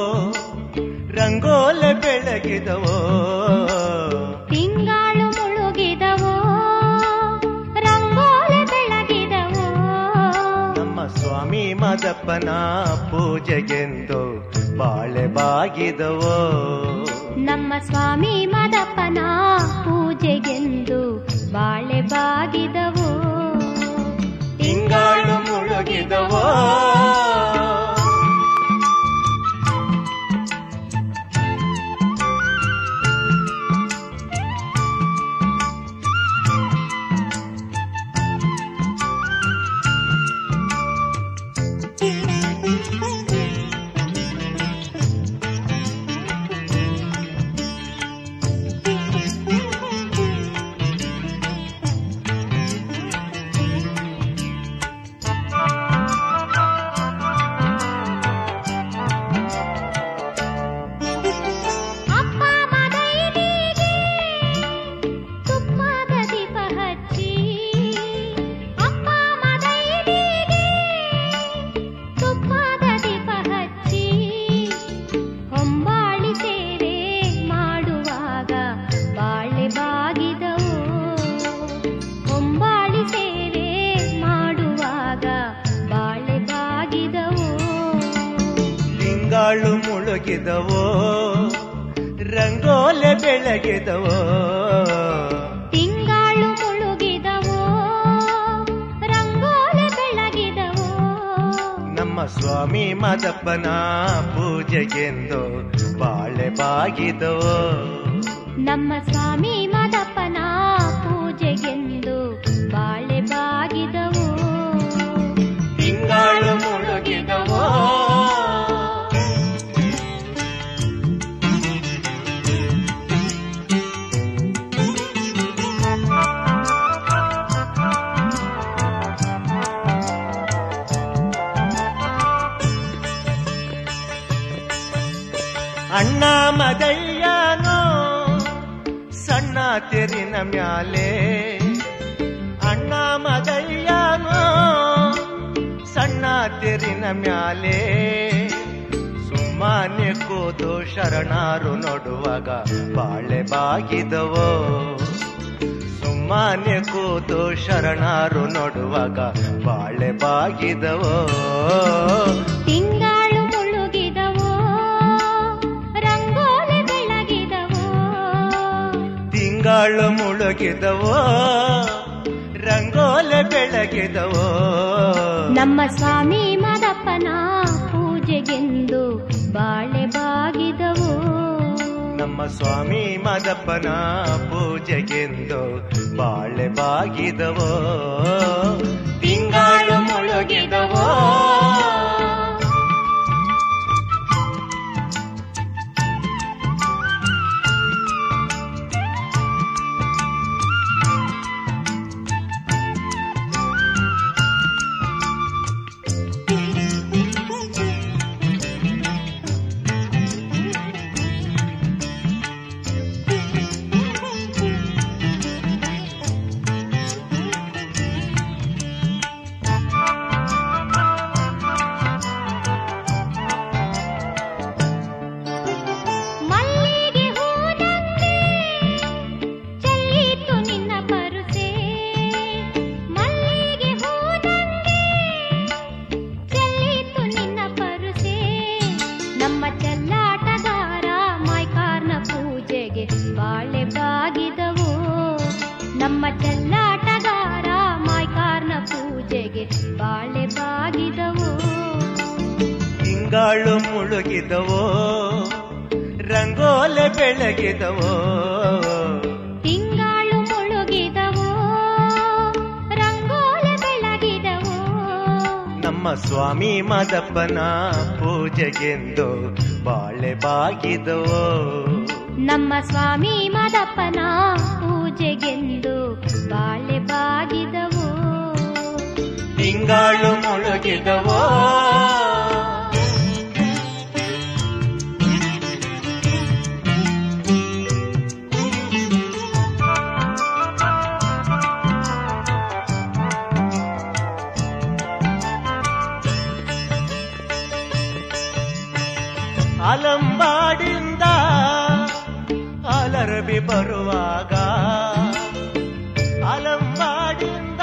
ರಂಗೋಲೆ ಬೆಳಗಿದವೋ ತಿಂಗಾಳು ಮುಳುಗಿದವೋ ರಂಗೋಲೆ ಬೆಳಗಿದವೋ ನಮ್ಮ ಸ್ವಾಮಿ ಮದಪ್ಪನ ಪೂಜೆಗೆಂದು ಬಾಳೆ ಬಾಗಿದವೋ ನಮ್ಮ ಸ್ವಾಮಿ ಮದಪ್ಪನ ಪೂಜೆಗೆಂದು ಬಾಳೆ ಬಾಗಿದವೋ ತಿಂಗಾಳು ಮುಳುಗಿದವೋ ಅಪ್ಪ ಮದೈದಿಗೆ ತುಪ್ಪದ ದೀಪ ಹಚ್ಚಿ ಅಪ್ಪ ಮದೈದಿಗೆ ತುಪ್ಪದ ದೀಪ ಹಚ್ಚಿ ಹೊಂಬಾಳಿ ಸೇವೆ ಮಾಡುವಾಗ ಬಾಳೆ ಬಾಗಿದವು ಹೊಂಬಾಳಿ ಸೇವೆ ಮಾಡುವಾಗ ಬಾಳೆ ಬಾಗಿದವು ತಿಂಗಾಳು ಮುಳುಗಿದವೋ ರಂಗೋಲೆ ಬೆಳಗಿದವೋ ತಿಂಗಾಳು ಮುಳುಗಿದವೋ ರಂಗೋಲೆ ಬೆಳಗಿದವೋ ನಮ್ಮ ಸ್ವಾಮಿ ಮದಪ್ಪನ ಪೂಜೆಗೆಂದು ಬಾಳೆ ಬಾಗಿದವೋ ನಮ್ಮ ಸ್ವಾಮಿ ಮದಪ್ಪನ ಪೂಜೆಗೆಂದು ಬಾಳೆ ಬಾಗಿದವು ತಿಂಗಾಳು ಮುಳುಗಿದವೋ ಅಣ್ಣ ಮದಯ್ಯನೋ ಸಣ್ಣ ತೆರಿನ ಮ್ಯಾಲೆ ಅಣ್ಣ ಮದಯ್ಯನೋ ಸಣ್ಣ ತೆರಿನ ಮ್ಯಾಲೆ ಸುಮ್ಮನೆ ಕೂತು ಶರಣಾರು ನೋಡುವಾಗ ಬಾಳೆ ಬಾಗಿದವೋ ಸುಮ್ಮನೆ ಕೂತು ಶರಣಾರು ನೋಡುವಾಗ ಬಾಳೆ ಬಾಗಿದವೋ ತಿಂಗಾಳು ಮುಳುಗಿದವೋ ರಂಗೋಲೆ ಬೆಳಗಿದವೋ ತಿಂಗಳು ಮುಳುಗಿದವೋ ರಂಗೋಲೆ ಬೆಳಗಿದವೋ ನಮ್ಮ ಸ್ವಾಮಿ ಮಾದಪ್ಪನ ಪೂಜೆಗೆಂದು ಬಾಳೆ ಬಾಗಿದವು ನಮ್ಮ ಸ್ವಾಮಿ ಮದಪ್ಪನ ಪೂಜೆಗೆಂದು ಬಾಳೆ ಬಾಗಿದವೋ ತಿಂಗಳು ಮುಳುಗಿದವೋ ಮಲ್ಲಿಗೆ ಹೂನಂಗೆ ಚೆಲ್ಲಿತು ನಿನ್ನ ಪರುಸೆ ಮಲ್ಲಿಗೆ ಹೂನಂಗೆ ಚೆಲ್ಲಿತು ನಿನ್ನ ಪರುಸೆ ನಮ್ಮ ಚೆಲ್ಲಾಟಗಾರ ಮೈಕಾರ್ನ ಪೂಜೆಗೆ ಬಾಳೆ ಬಾಗಿದವು ನಮ್ಮ ಚೆಲ್ಲಾಟಗಾರ ಮೈಕಾರ್ನ ಪೂಜೆಗೆ ಬಾಳೆ ಬಾಗಿದವು ತಿಂಗಳು ಮುಳುಗಿದವೋ ರಂಗೋಲೆ ಬೆಳಗಿದವೋ ತಿಂಗಳು ಮುಳುಗಿದವು ರಂಗೋಲೆ ಬೆಳಗಿದವು ನಮ್ಮ ಸ್ವಾಮಿ ಮದಪ್ಪನ ಪೂಜೆಗೆಂದು ಬಾಳೆ ಬಾಗಿದವೋ ನಮ್ಮ ಸ್ವಾಮಿ ಮದಪ್ಪನ ಪೂಜೆಗೆಂದು ಬಾಳೆ ಬಾಗಿದವು ತಿಂಗಳು ಮುಳುಗಿದವೋ ಅಲಂಬಾಡಿಂದ ಅಲರಬಿ ಬರುವಾಗ ಅಲಂಬಾಡಿಂದ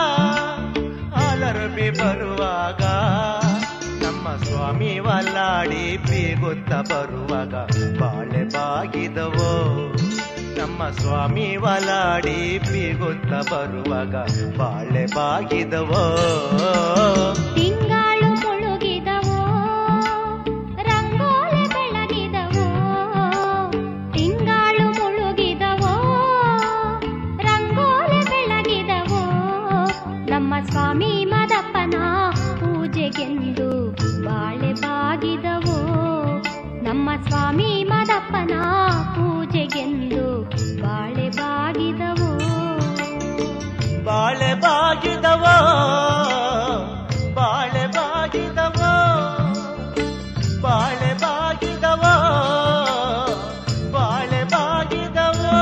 ಅಲರಬಿ ಬರುವಾಗ ನಮ್ಮ ಸ್ವಾಮಿ ವಲ್ಲಾಡಿ ಬೀಗುತ್ತ ಬರುವಾಗ ಬಾಳೆ ಬಾಗಿದವೋ ನಮ್ಮ ಸ್ವಾಮಿ ವಲಾಡಿ ಬೀಗುತ್ತ ಬರುವಾಗ ಬಾಳೆ ಬಾಗಿದವೋ ತಿಂಗಳು ಮುಳುಗಿದವು ರಂಗೋಲೆ ಬೆಳಗಿದವು ತಿಂಗಳು ಮುಳುಗಿದವು ರಂಗೋಲೆ ಬೆಳಗಿದವು ನಮ್ಮ ಸ್ವಾಮಿ ಮದಪ್ಪನ ಪೂಜೆಗೆಂದು ಬಾಳೆ ಬಾಗಿದವು ನಮ್ಮ ಸ್ವಾಮಿ ಮದಪ್ಪನ ಪೂಜೆಗೆಂದು ಬಾಳೆ ಬಾಗಿದವು ಬಾಳೆ ಬಾಗಿದವೋ ಬಾಳೆ ಬಾಗಿದವೋ ಬಾಳೆ ಬಾಗಿದವೋ ಬಾಳೆ ಬಾಗಿದವೋ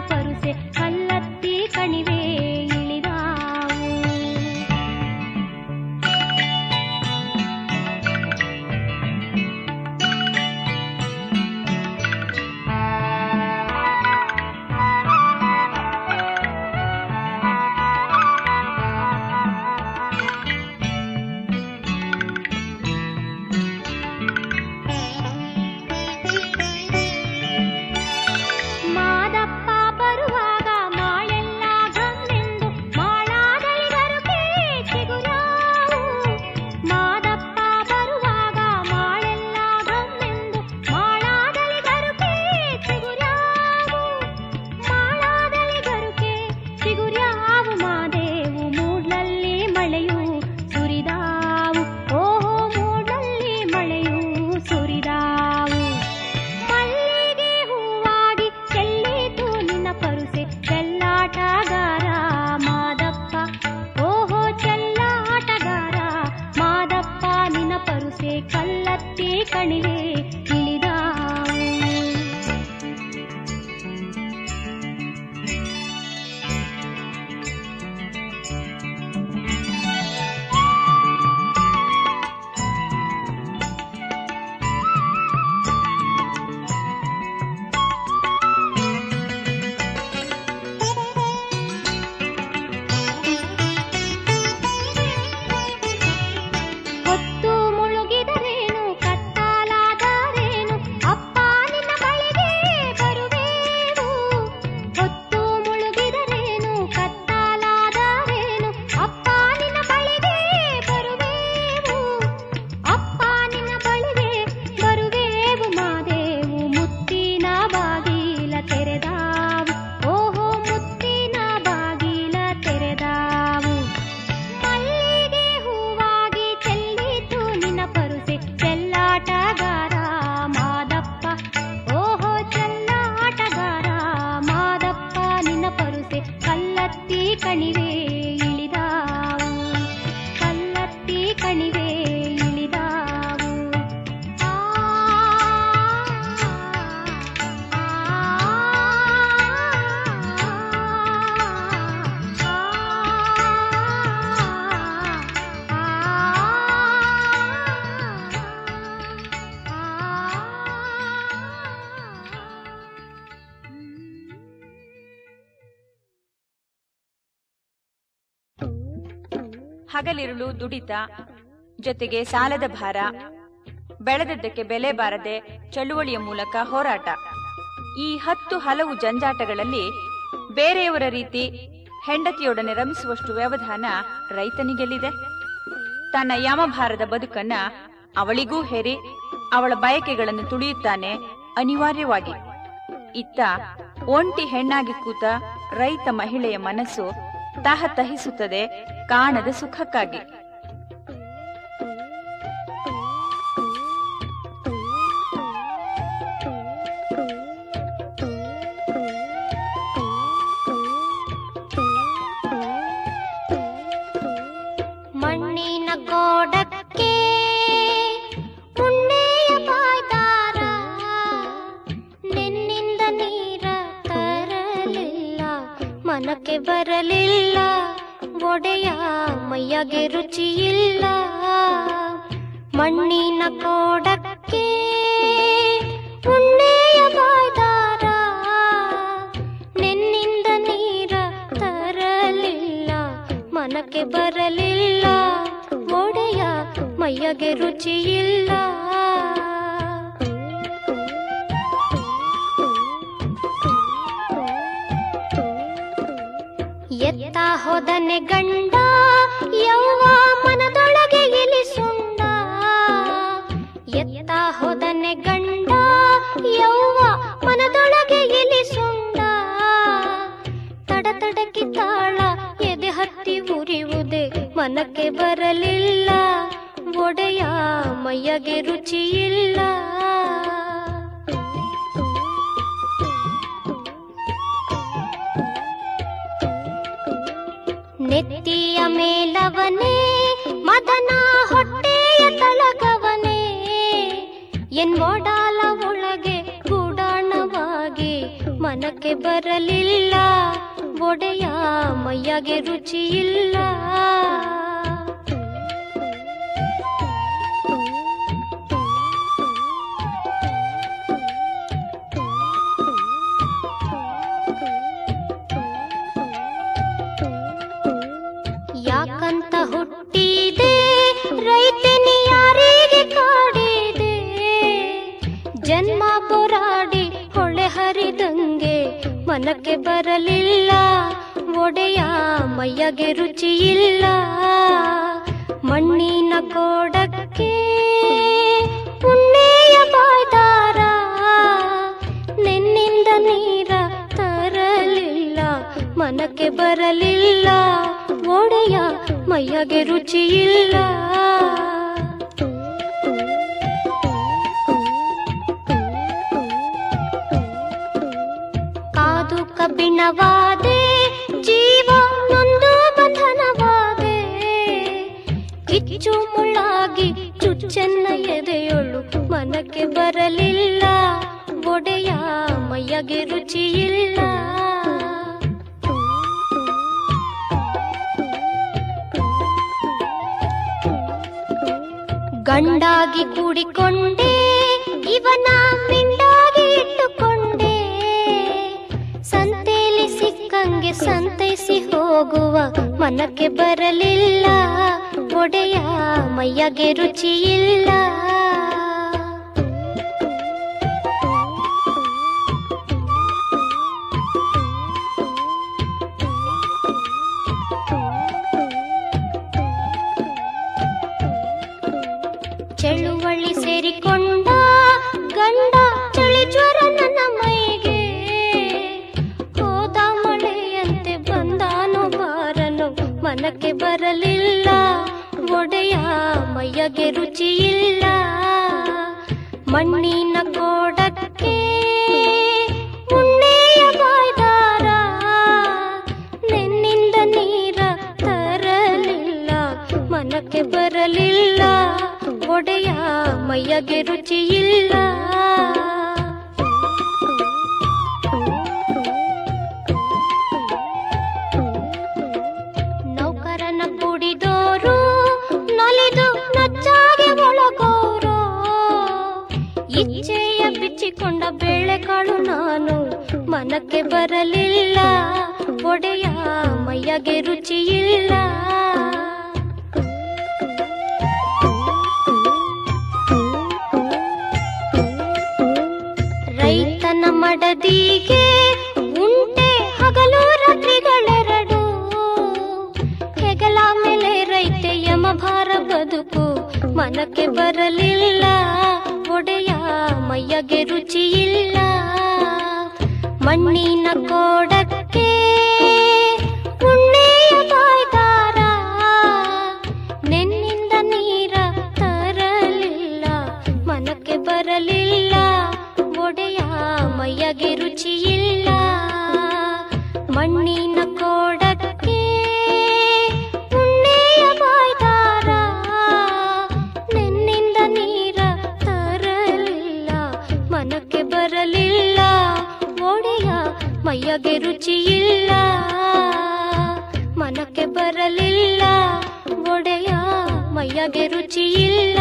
ಪರುಸೆ ಕಲ್ಲತ್ತಿ ಕಣಿವೆ ಇಳಿದಾವು ಮಾದಪ್ಪ ಬರುವಾಗ ಮಾಳೆಲ್ಲ ಗಮ್ಮೆಂದು ಮಾಳಾದಳಿಗರುಕೆ ಚಿಗುರಾವು ಮಾದಪ್ಪ ಬರುವಾಗ ಮಾಳೆಲ್ಲ ಗಮ್ಮೆಂದು ಮಾಳಾದಳಿಗರುಕೆ ಚಿಗುರಾವು ಮಾಳಾದಳಿಗರುಕೆ ಚಿಗುರ್ಯಾವು ಮಾದೇವು ಮೂಡ್ಲಲ್ಲಿ ಮಳೆಯು ಸುರಿದಾವು ಓಹೋ ಮೂಡ್ಲಲ್ಲಿ ಮಳೆಯು ಸುರಿದಾವು ಮಲ್ಲಿಗೆ ಹೂವಾಗಿ ಚೆಲ್ಲಿತು ನಿನ್ನ ಪರುಸೆ ಚೆಲ್ಲಾಟಗಾರ ಮಾದಪ್ಪ ಓಹೋ ಚೆಲ್ಲಾಟಗಾರ ಮಾದಪ್ಪ ನಿನ್ನ ಪರುಸೆ ಕಲ್ಲತ್ತಿ ಕಣಿವೆ ಇಳಿದಾವು ಹೊತ್ತು ಮುಳುಗಿದರೇನು ಕತ್ತಲಾದರೇನು ಅಪ್ಪ ನಿನ್ನ ಬಳಿಗೆ ಬರುವೇನು ಹೊತ್ತು ಮುಳುಗಿದರೇನು ಕತ್ತಲಾದರೇನು ಅಪ್ಪ ನಿನ್ನ ಬಳಿಗೆ ಬರುವೇವು ಅಪ್ಪ ನಿನ್ನ ಬಳಿಗೆ ಬರುವೇವು ಮಾದೇವು ಮುತ್ತಿನ ಬಾಗಿಲ ತೆರೆದಾವು ಓಹೋ ಮುತ್ತಿನ ಬಾಗಿಲ ತೆರೆದಾವು ಮಲ್ಲಿಗೆ ಹೂವಾಗಿ ಚೆಲ್ಲಿತು ನಿನ್ನ ಪರುಸೆ ಚೆಲ್ಲಾಟಗಾರ ಮಾದಪ್ಪ ಓಹೋ ಚೆಲ್ಲಾಟಗಾರ ಮಾದಪ್ಪ ನಿನ್ನ ಪರುಸೆ ಕಲ್ಲತ್ತಿ ಕಣಿವೆ ಇಳಿದಾವು ಕಲ್ಲತ್ತಿ ಕಣಿವೆ ಇಳಿದಾವು ಆ ಹಗಲಿರುಳು ದುಡಿತ ಜೊತೆಗೆ ಸಾಲದ ಭಾರ ಬೆಳೆದದ್ದಕ್ಕೆ ಬೆಲೆ ಬಾರದೆ ಚಳುವಳಿಯ ಮೂಲಕ ಹೋರಾಟ ಈ ಹತ್ತು ಹಲವು ಜಂಜಾಟಗಳಲ್ಲಿ ಬೇರೆಯವರ ರೀತಿ ಹೆಂಡತಿಯೊಡನೆ ರಮಿಸುವಷ್ಟು ವ್ಯವಧಾನ ರೈತನಿಗೆಲ್ಲಿದೆ ತನ್ನ ಯಮಭಾರದ ಬದುಕನ್ನ ಅವಳಿಗೂ ಹೇರಿ ಅವಳ ಬಯಕೆಗಳನ್ನು ತುಳಿಯುತ್ತಾನೆ ಅನಿವಾರ್ಯವಾಗಿ ಇತ್ತ ಒಂಟಿ ಹೆಣ್ಣಾಗಿ ಕೂತ ರೈತ ಮಹಿಳೆಯ ಮನಸ್ಸು ತಹತಹಿಸುತ್ತದೆ ಕಾಣದ ಸುಖಕ್ಕಾಗಿ ಮಣ್ಣಿನ ಗೋಡಕ್ಕೆ ಉಣ್ಣೆಯ ಬಾಯ್ದಾರ ನಿನ್ನಿಂದ ನೀರ ತರಲಿಲ್ಲ ಮನಕ್ಕೆ ಬರಲಿಲ್ಲ ಒಡೆಯ ಮೈಯಗೆ ರುಚಿಯಿಲ್ಲ ಮಣ್ಣಿನ ಕೋಡಕ್ಕೆ ಉಣ್ಣೆಯ ಬಾಯ್ದಾರ ನಿನ್ನಿಂದ ನೀರ ತರಲಿಲ್ಲ ಮನಕ್ಕೆ ಬರಲಿಲ್ಲ ಒಡೆಯ ಮೈಯಗೆ ರುಚಿಯಿಲ್ಲ ಎತ್ತ ಹೋದನೆ ಗಂಡ ಯೌವ ಮನದೊಳಗೆ ಇಲಿಸುಂಡ ಎತ್ತ ಹೋದನೆ ಗಂಡ ಯೌವ ಮನದೊಳಗೆ ಇಲಿಸುಂಡ ತಡ ತಡಕಿ ತಾಳ ಎದೆ ಹತ್ತಿ ಉರಿಯುವುದೇ ಮನಕ್ಕೆ ಬರಲಿಲ್ಲ ಒಡೆಯ ಮೈಯಗೆ ರುಚಿಯಿಲ್ಲ ನೆತ್ತಿಯ ಮೇಲವನೇ ಮದನ ಹೊಟ್ಟೆಯ ತಳಗವನೇ ಎನ್ ಒಡಾಲ ಒಳಗೆ ಗೂಡಾಣವಾಗಿ ಮನ ಮನಕ್ಕೆ ಬರಲಿಲ್ಲ ಒಡೆಯ ಮೈಯಗೆ ರುಚಿ ಇಲ್ಲ ಯಾಕಂತ ಹುಟ್ಟಿದೆ ರೈತನಿ ಯಾರಿಗೆ ಕಾಡಿದೆ ಜನ್ಮ ಪೋರಾಡಿ ಹೊಳೆ ಹರಿದಂಗೆ ಮನಕ್ಕೆ ಬರಲಿಲ್ಲ ಒಡೆಯ ಮೈಯಗೆ ರುಚಿ ಇಲ್ಲ ಮಣ್ಣಿನ ಕೋಡಕ್ಕೆ ಉಣ್ಣೆಯ ಬಾಯ್ದಾರ ನಿನ್ನಿಂದ ನೀರ ತರಲಿಲ್ಲ ಮನಕ್ಕೆ ಬರಲಿಲ್ಲ ಒಡೆಯ ಮೈಯಗೆ ರುಚಿ ಇಲ್ಲ ಕಾದು ಕಬ್ಬಿಣವಾದೆ ಜೀವ ನೊಂದು ಬಂಧನವಾದೆ ಕಿಚ್ಚು ಮುಳ್ಳಾಗಿ ಚುಚ್ಚೆನ್ನ ಎದೆಯೊಳು ಮನಕ್ಕೆ ಬರಲಿಲ್ಲ ಒಡೆಯ ಮೈಯಗೆ ರುಚಿ ಇಲ್ಲ ಗಂಡಾಗಿ ಕೂಡಿಕೊಂಡೆ ಇವನ ಮಿಂಡಾಗಿ ಇಟ್ಟುಕೊಂಡೆ ಸಂತೆಲಿ ಸಿಕ್ಕಂಗೆ ಸಂತೈಸಿ ಹೋಗುವ ಮನಕ್ಕೆ ಬರಲಿಲ್ಲ ಒಡೆಯ ಮೈಯಗೆ ರುಚಿ ಇಲ್ಲ ಚಳುವಳಿ ಸೇರಿಕೊಂಡ ಗಂಡ ಚಳಿ ಜ್ವರ ನನ್ನ ಮೈಗೆ ಹೋದ ಮಳೆಯಂತೆ ಬಂದಾನು ಬಾರನು ಮನಕ್ಕೆ ಬರಲಿಲ್ಲ ಒಡೆಯ ಮೈಯಗೆ ರುಚಿ ಇಲ್ಲ ಮಣ್ಣಿನ ಕೋಡಕ್ಕೆ ಉಣ್ಣೆಯ ಬಾಯ್ದಾರ ನಿನ್ನಿಂದ ನೀರ ತರಲಿಲ್ಲ ಮನಕ್ಕೆ ಬರಲಿಲ್ಲ ಒಡೆಯ ಮೈಯಗೆ ರುಚಿ ಇಲ್ಲ ನೌಕರನ ಕುಡಿದೋರು ನಲಿದು ನಚ್ಚಾಗೆ ಒಳಗೋರು ಇಚ್ಛೆಯ ಬಿಚ್ಚಿಕೊಂಡ ಬೇಳೆಕಾಳು ನಾನು ಮನಕ್ಕೆ ಬರಲಿಲ್ಲ ಒಡೆಯ ಮೈಯಗೆ ರುಚಿ ಇಲ್ಲ ರೈತನ ಮಡದಿಗೆ ಉಂಟೆ ಹಗಲು ರಾತ್ರಿಗಳೆರಡು ಹೆಗಲ ಮೇಲೆ ರೈತೆ ಯಮಭಾರ ಬದುಕು ಮನಕ್ಕೆ ಬರಲಿಲ್ಲ ಒಡೆಯ ಮೈಯಗೆ ರುಚಿ ಇಲ್ಲ ಮಣ್ಣಿನ ಕೋಡಕ್ಕೆ ಉಣ್ಣೆಯ ಬಾಯ್ದಾರ ನೆನ್ನಿಂದ ನೀರ ತರಲಿಲ್ಲ ಮನಕ್ಕೆ ಬರಲಿಲ್ಲ ಒಡೆಯ ಮೈಯಗೆ ರುಚಿ ಇಲ್ಲ ಮಣ್ಣಿನ ಕೋಡಕ್ಕೆ ಉಣ್ಣೆಯ ಬಾಯ್ದಾರ ನಿನ್ನಿಂದ ನೀರ ತರಲಿಲ್ಲ ಮನಕ್ಕೆ ಬರಲಿಲ್ಲ ಒಡೆಯ ಮೈಯಗೆ ರುಚಿ ಇಲ್ಲ ಮನಕ್ಕೆ ಬರಲಿಲ್ಲ ಒಡೆಯ ಮೈಯಗೆ ರುಚಿ ಇಲ್ಲ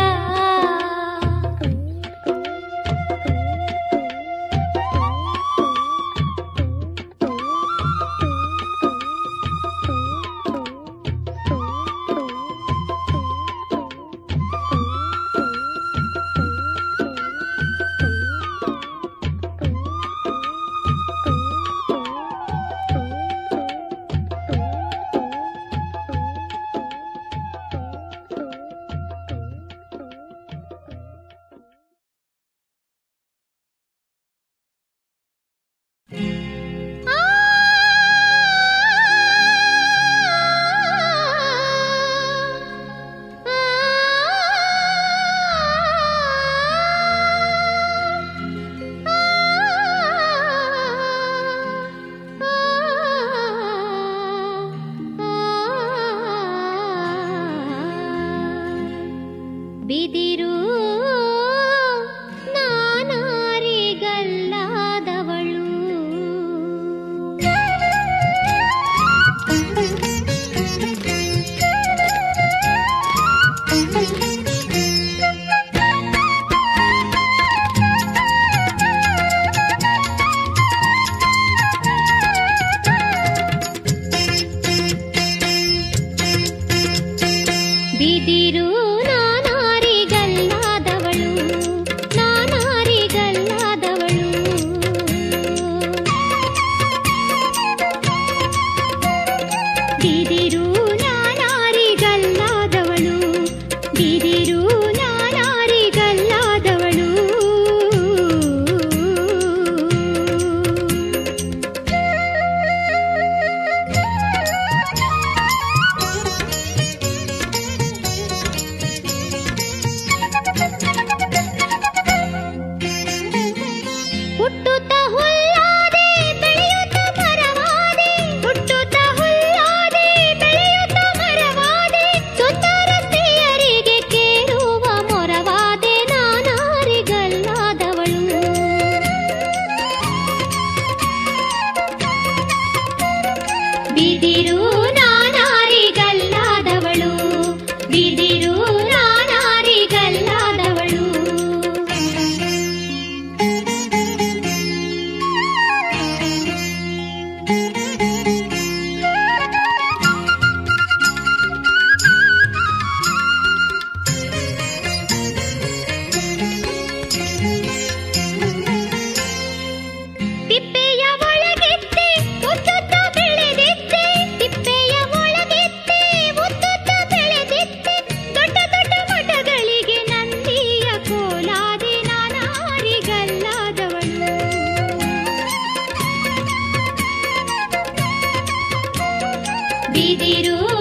ಬಿದಿರು ನಾನಾರಿಗಲ್ಲಾದವಳು ಬಿದಿರು ನಾನಾರಿಗಲ್ಲಾದವಳು ನಾನಾರಿಗಲ್ಲಾದವಳು ಬಿದಿರು ನಾನಾರಿಗಲ್ಲಾದವಳು ಬಿದಿರು ನಾನಾರಿಗಲ್ಲಾದವಳು ಹುಟ್ಟುತ್ತ ಹುಲ್ಲಾದೆ ಬೆಳೆಯುತ್ತ ಮರವಾದೆ ಹುಟ್ಟುತ್ತ ಹುಲ್ಲಾದೆ ಬೆಳೆಯುತ್ತ ಮರವಾದೆ ಸುಂದರ ಸ್ತ್ರೀಯರಿಗೆ ಕೇಳುವ ಮೊರವಾದೆ ನಾನಾರಿಗಲ್ಲಾದವಳು ಬಿದಿರು ನಾನಾರಿಗಲ್ಲಾದವಳು ಬಿದಿರು ನಾನಾರಿಗಲ್ಲಾದವಳು ತಿಪ್ಪೆಯ ಒಳಗೆತ್ತೆ ಮುತ್ತುತ್ತ ಬೆಳೆದಿತ್ತೆ ತಿಪ್ಪೆಯ ಒಳಗೆತ್ತೆ ಮುತ್ತುತ್ತ ಬೆಳೆದಿತ್ತೆ ದೊಡ್ಡ ದೊಡ್ಡ ಮಠಗಳಿಗೆ ನಂದಿಯ ಕೋಲಾದೆ ನಾನಾರಿಗಲ್ಲಾದವಳು ಬಿದಿರು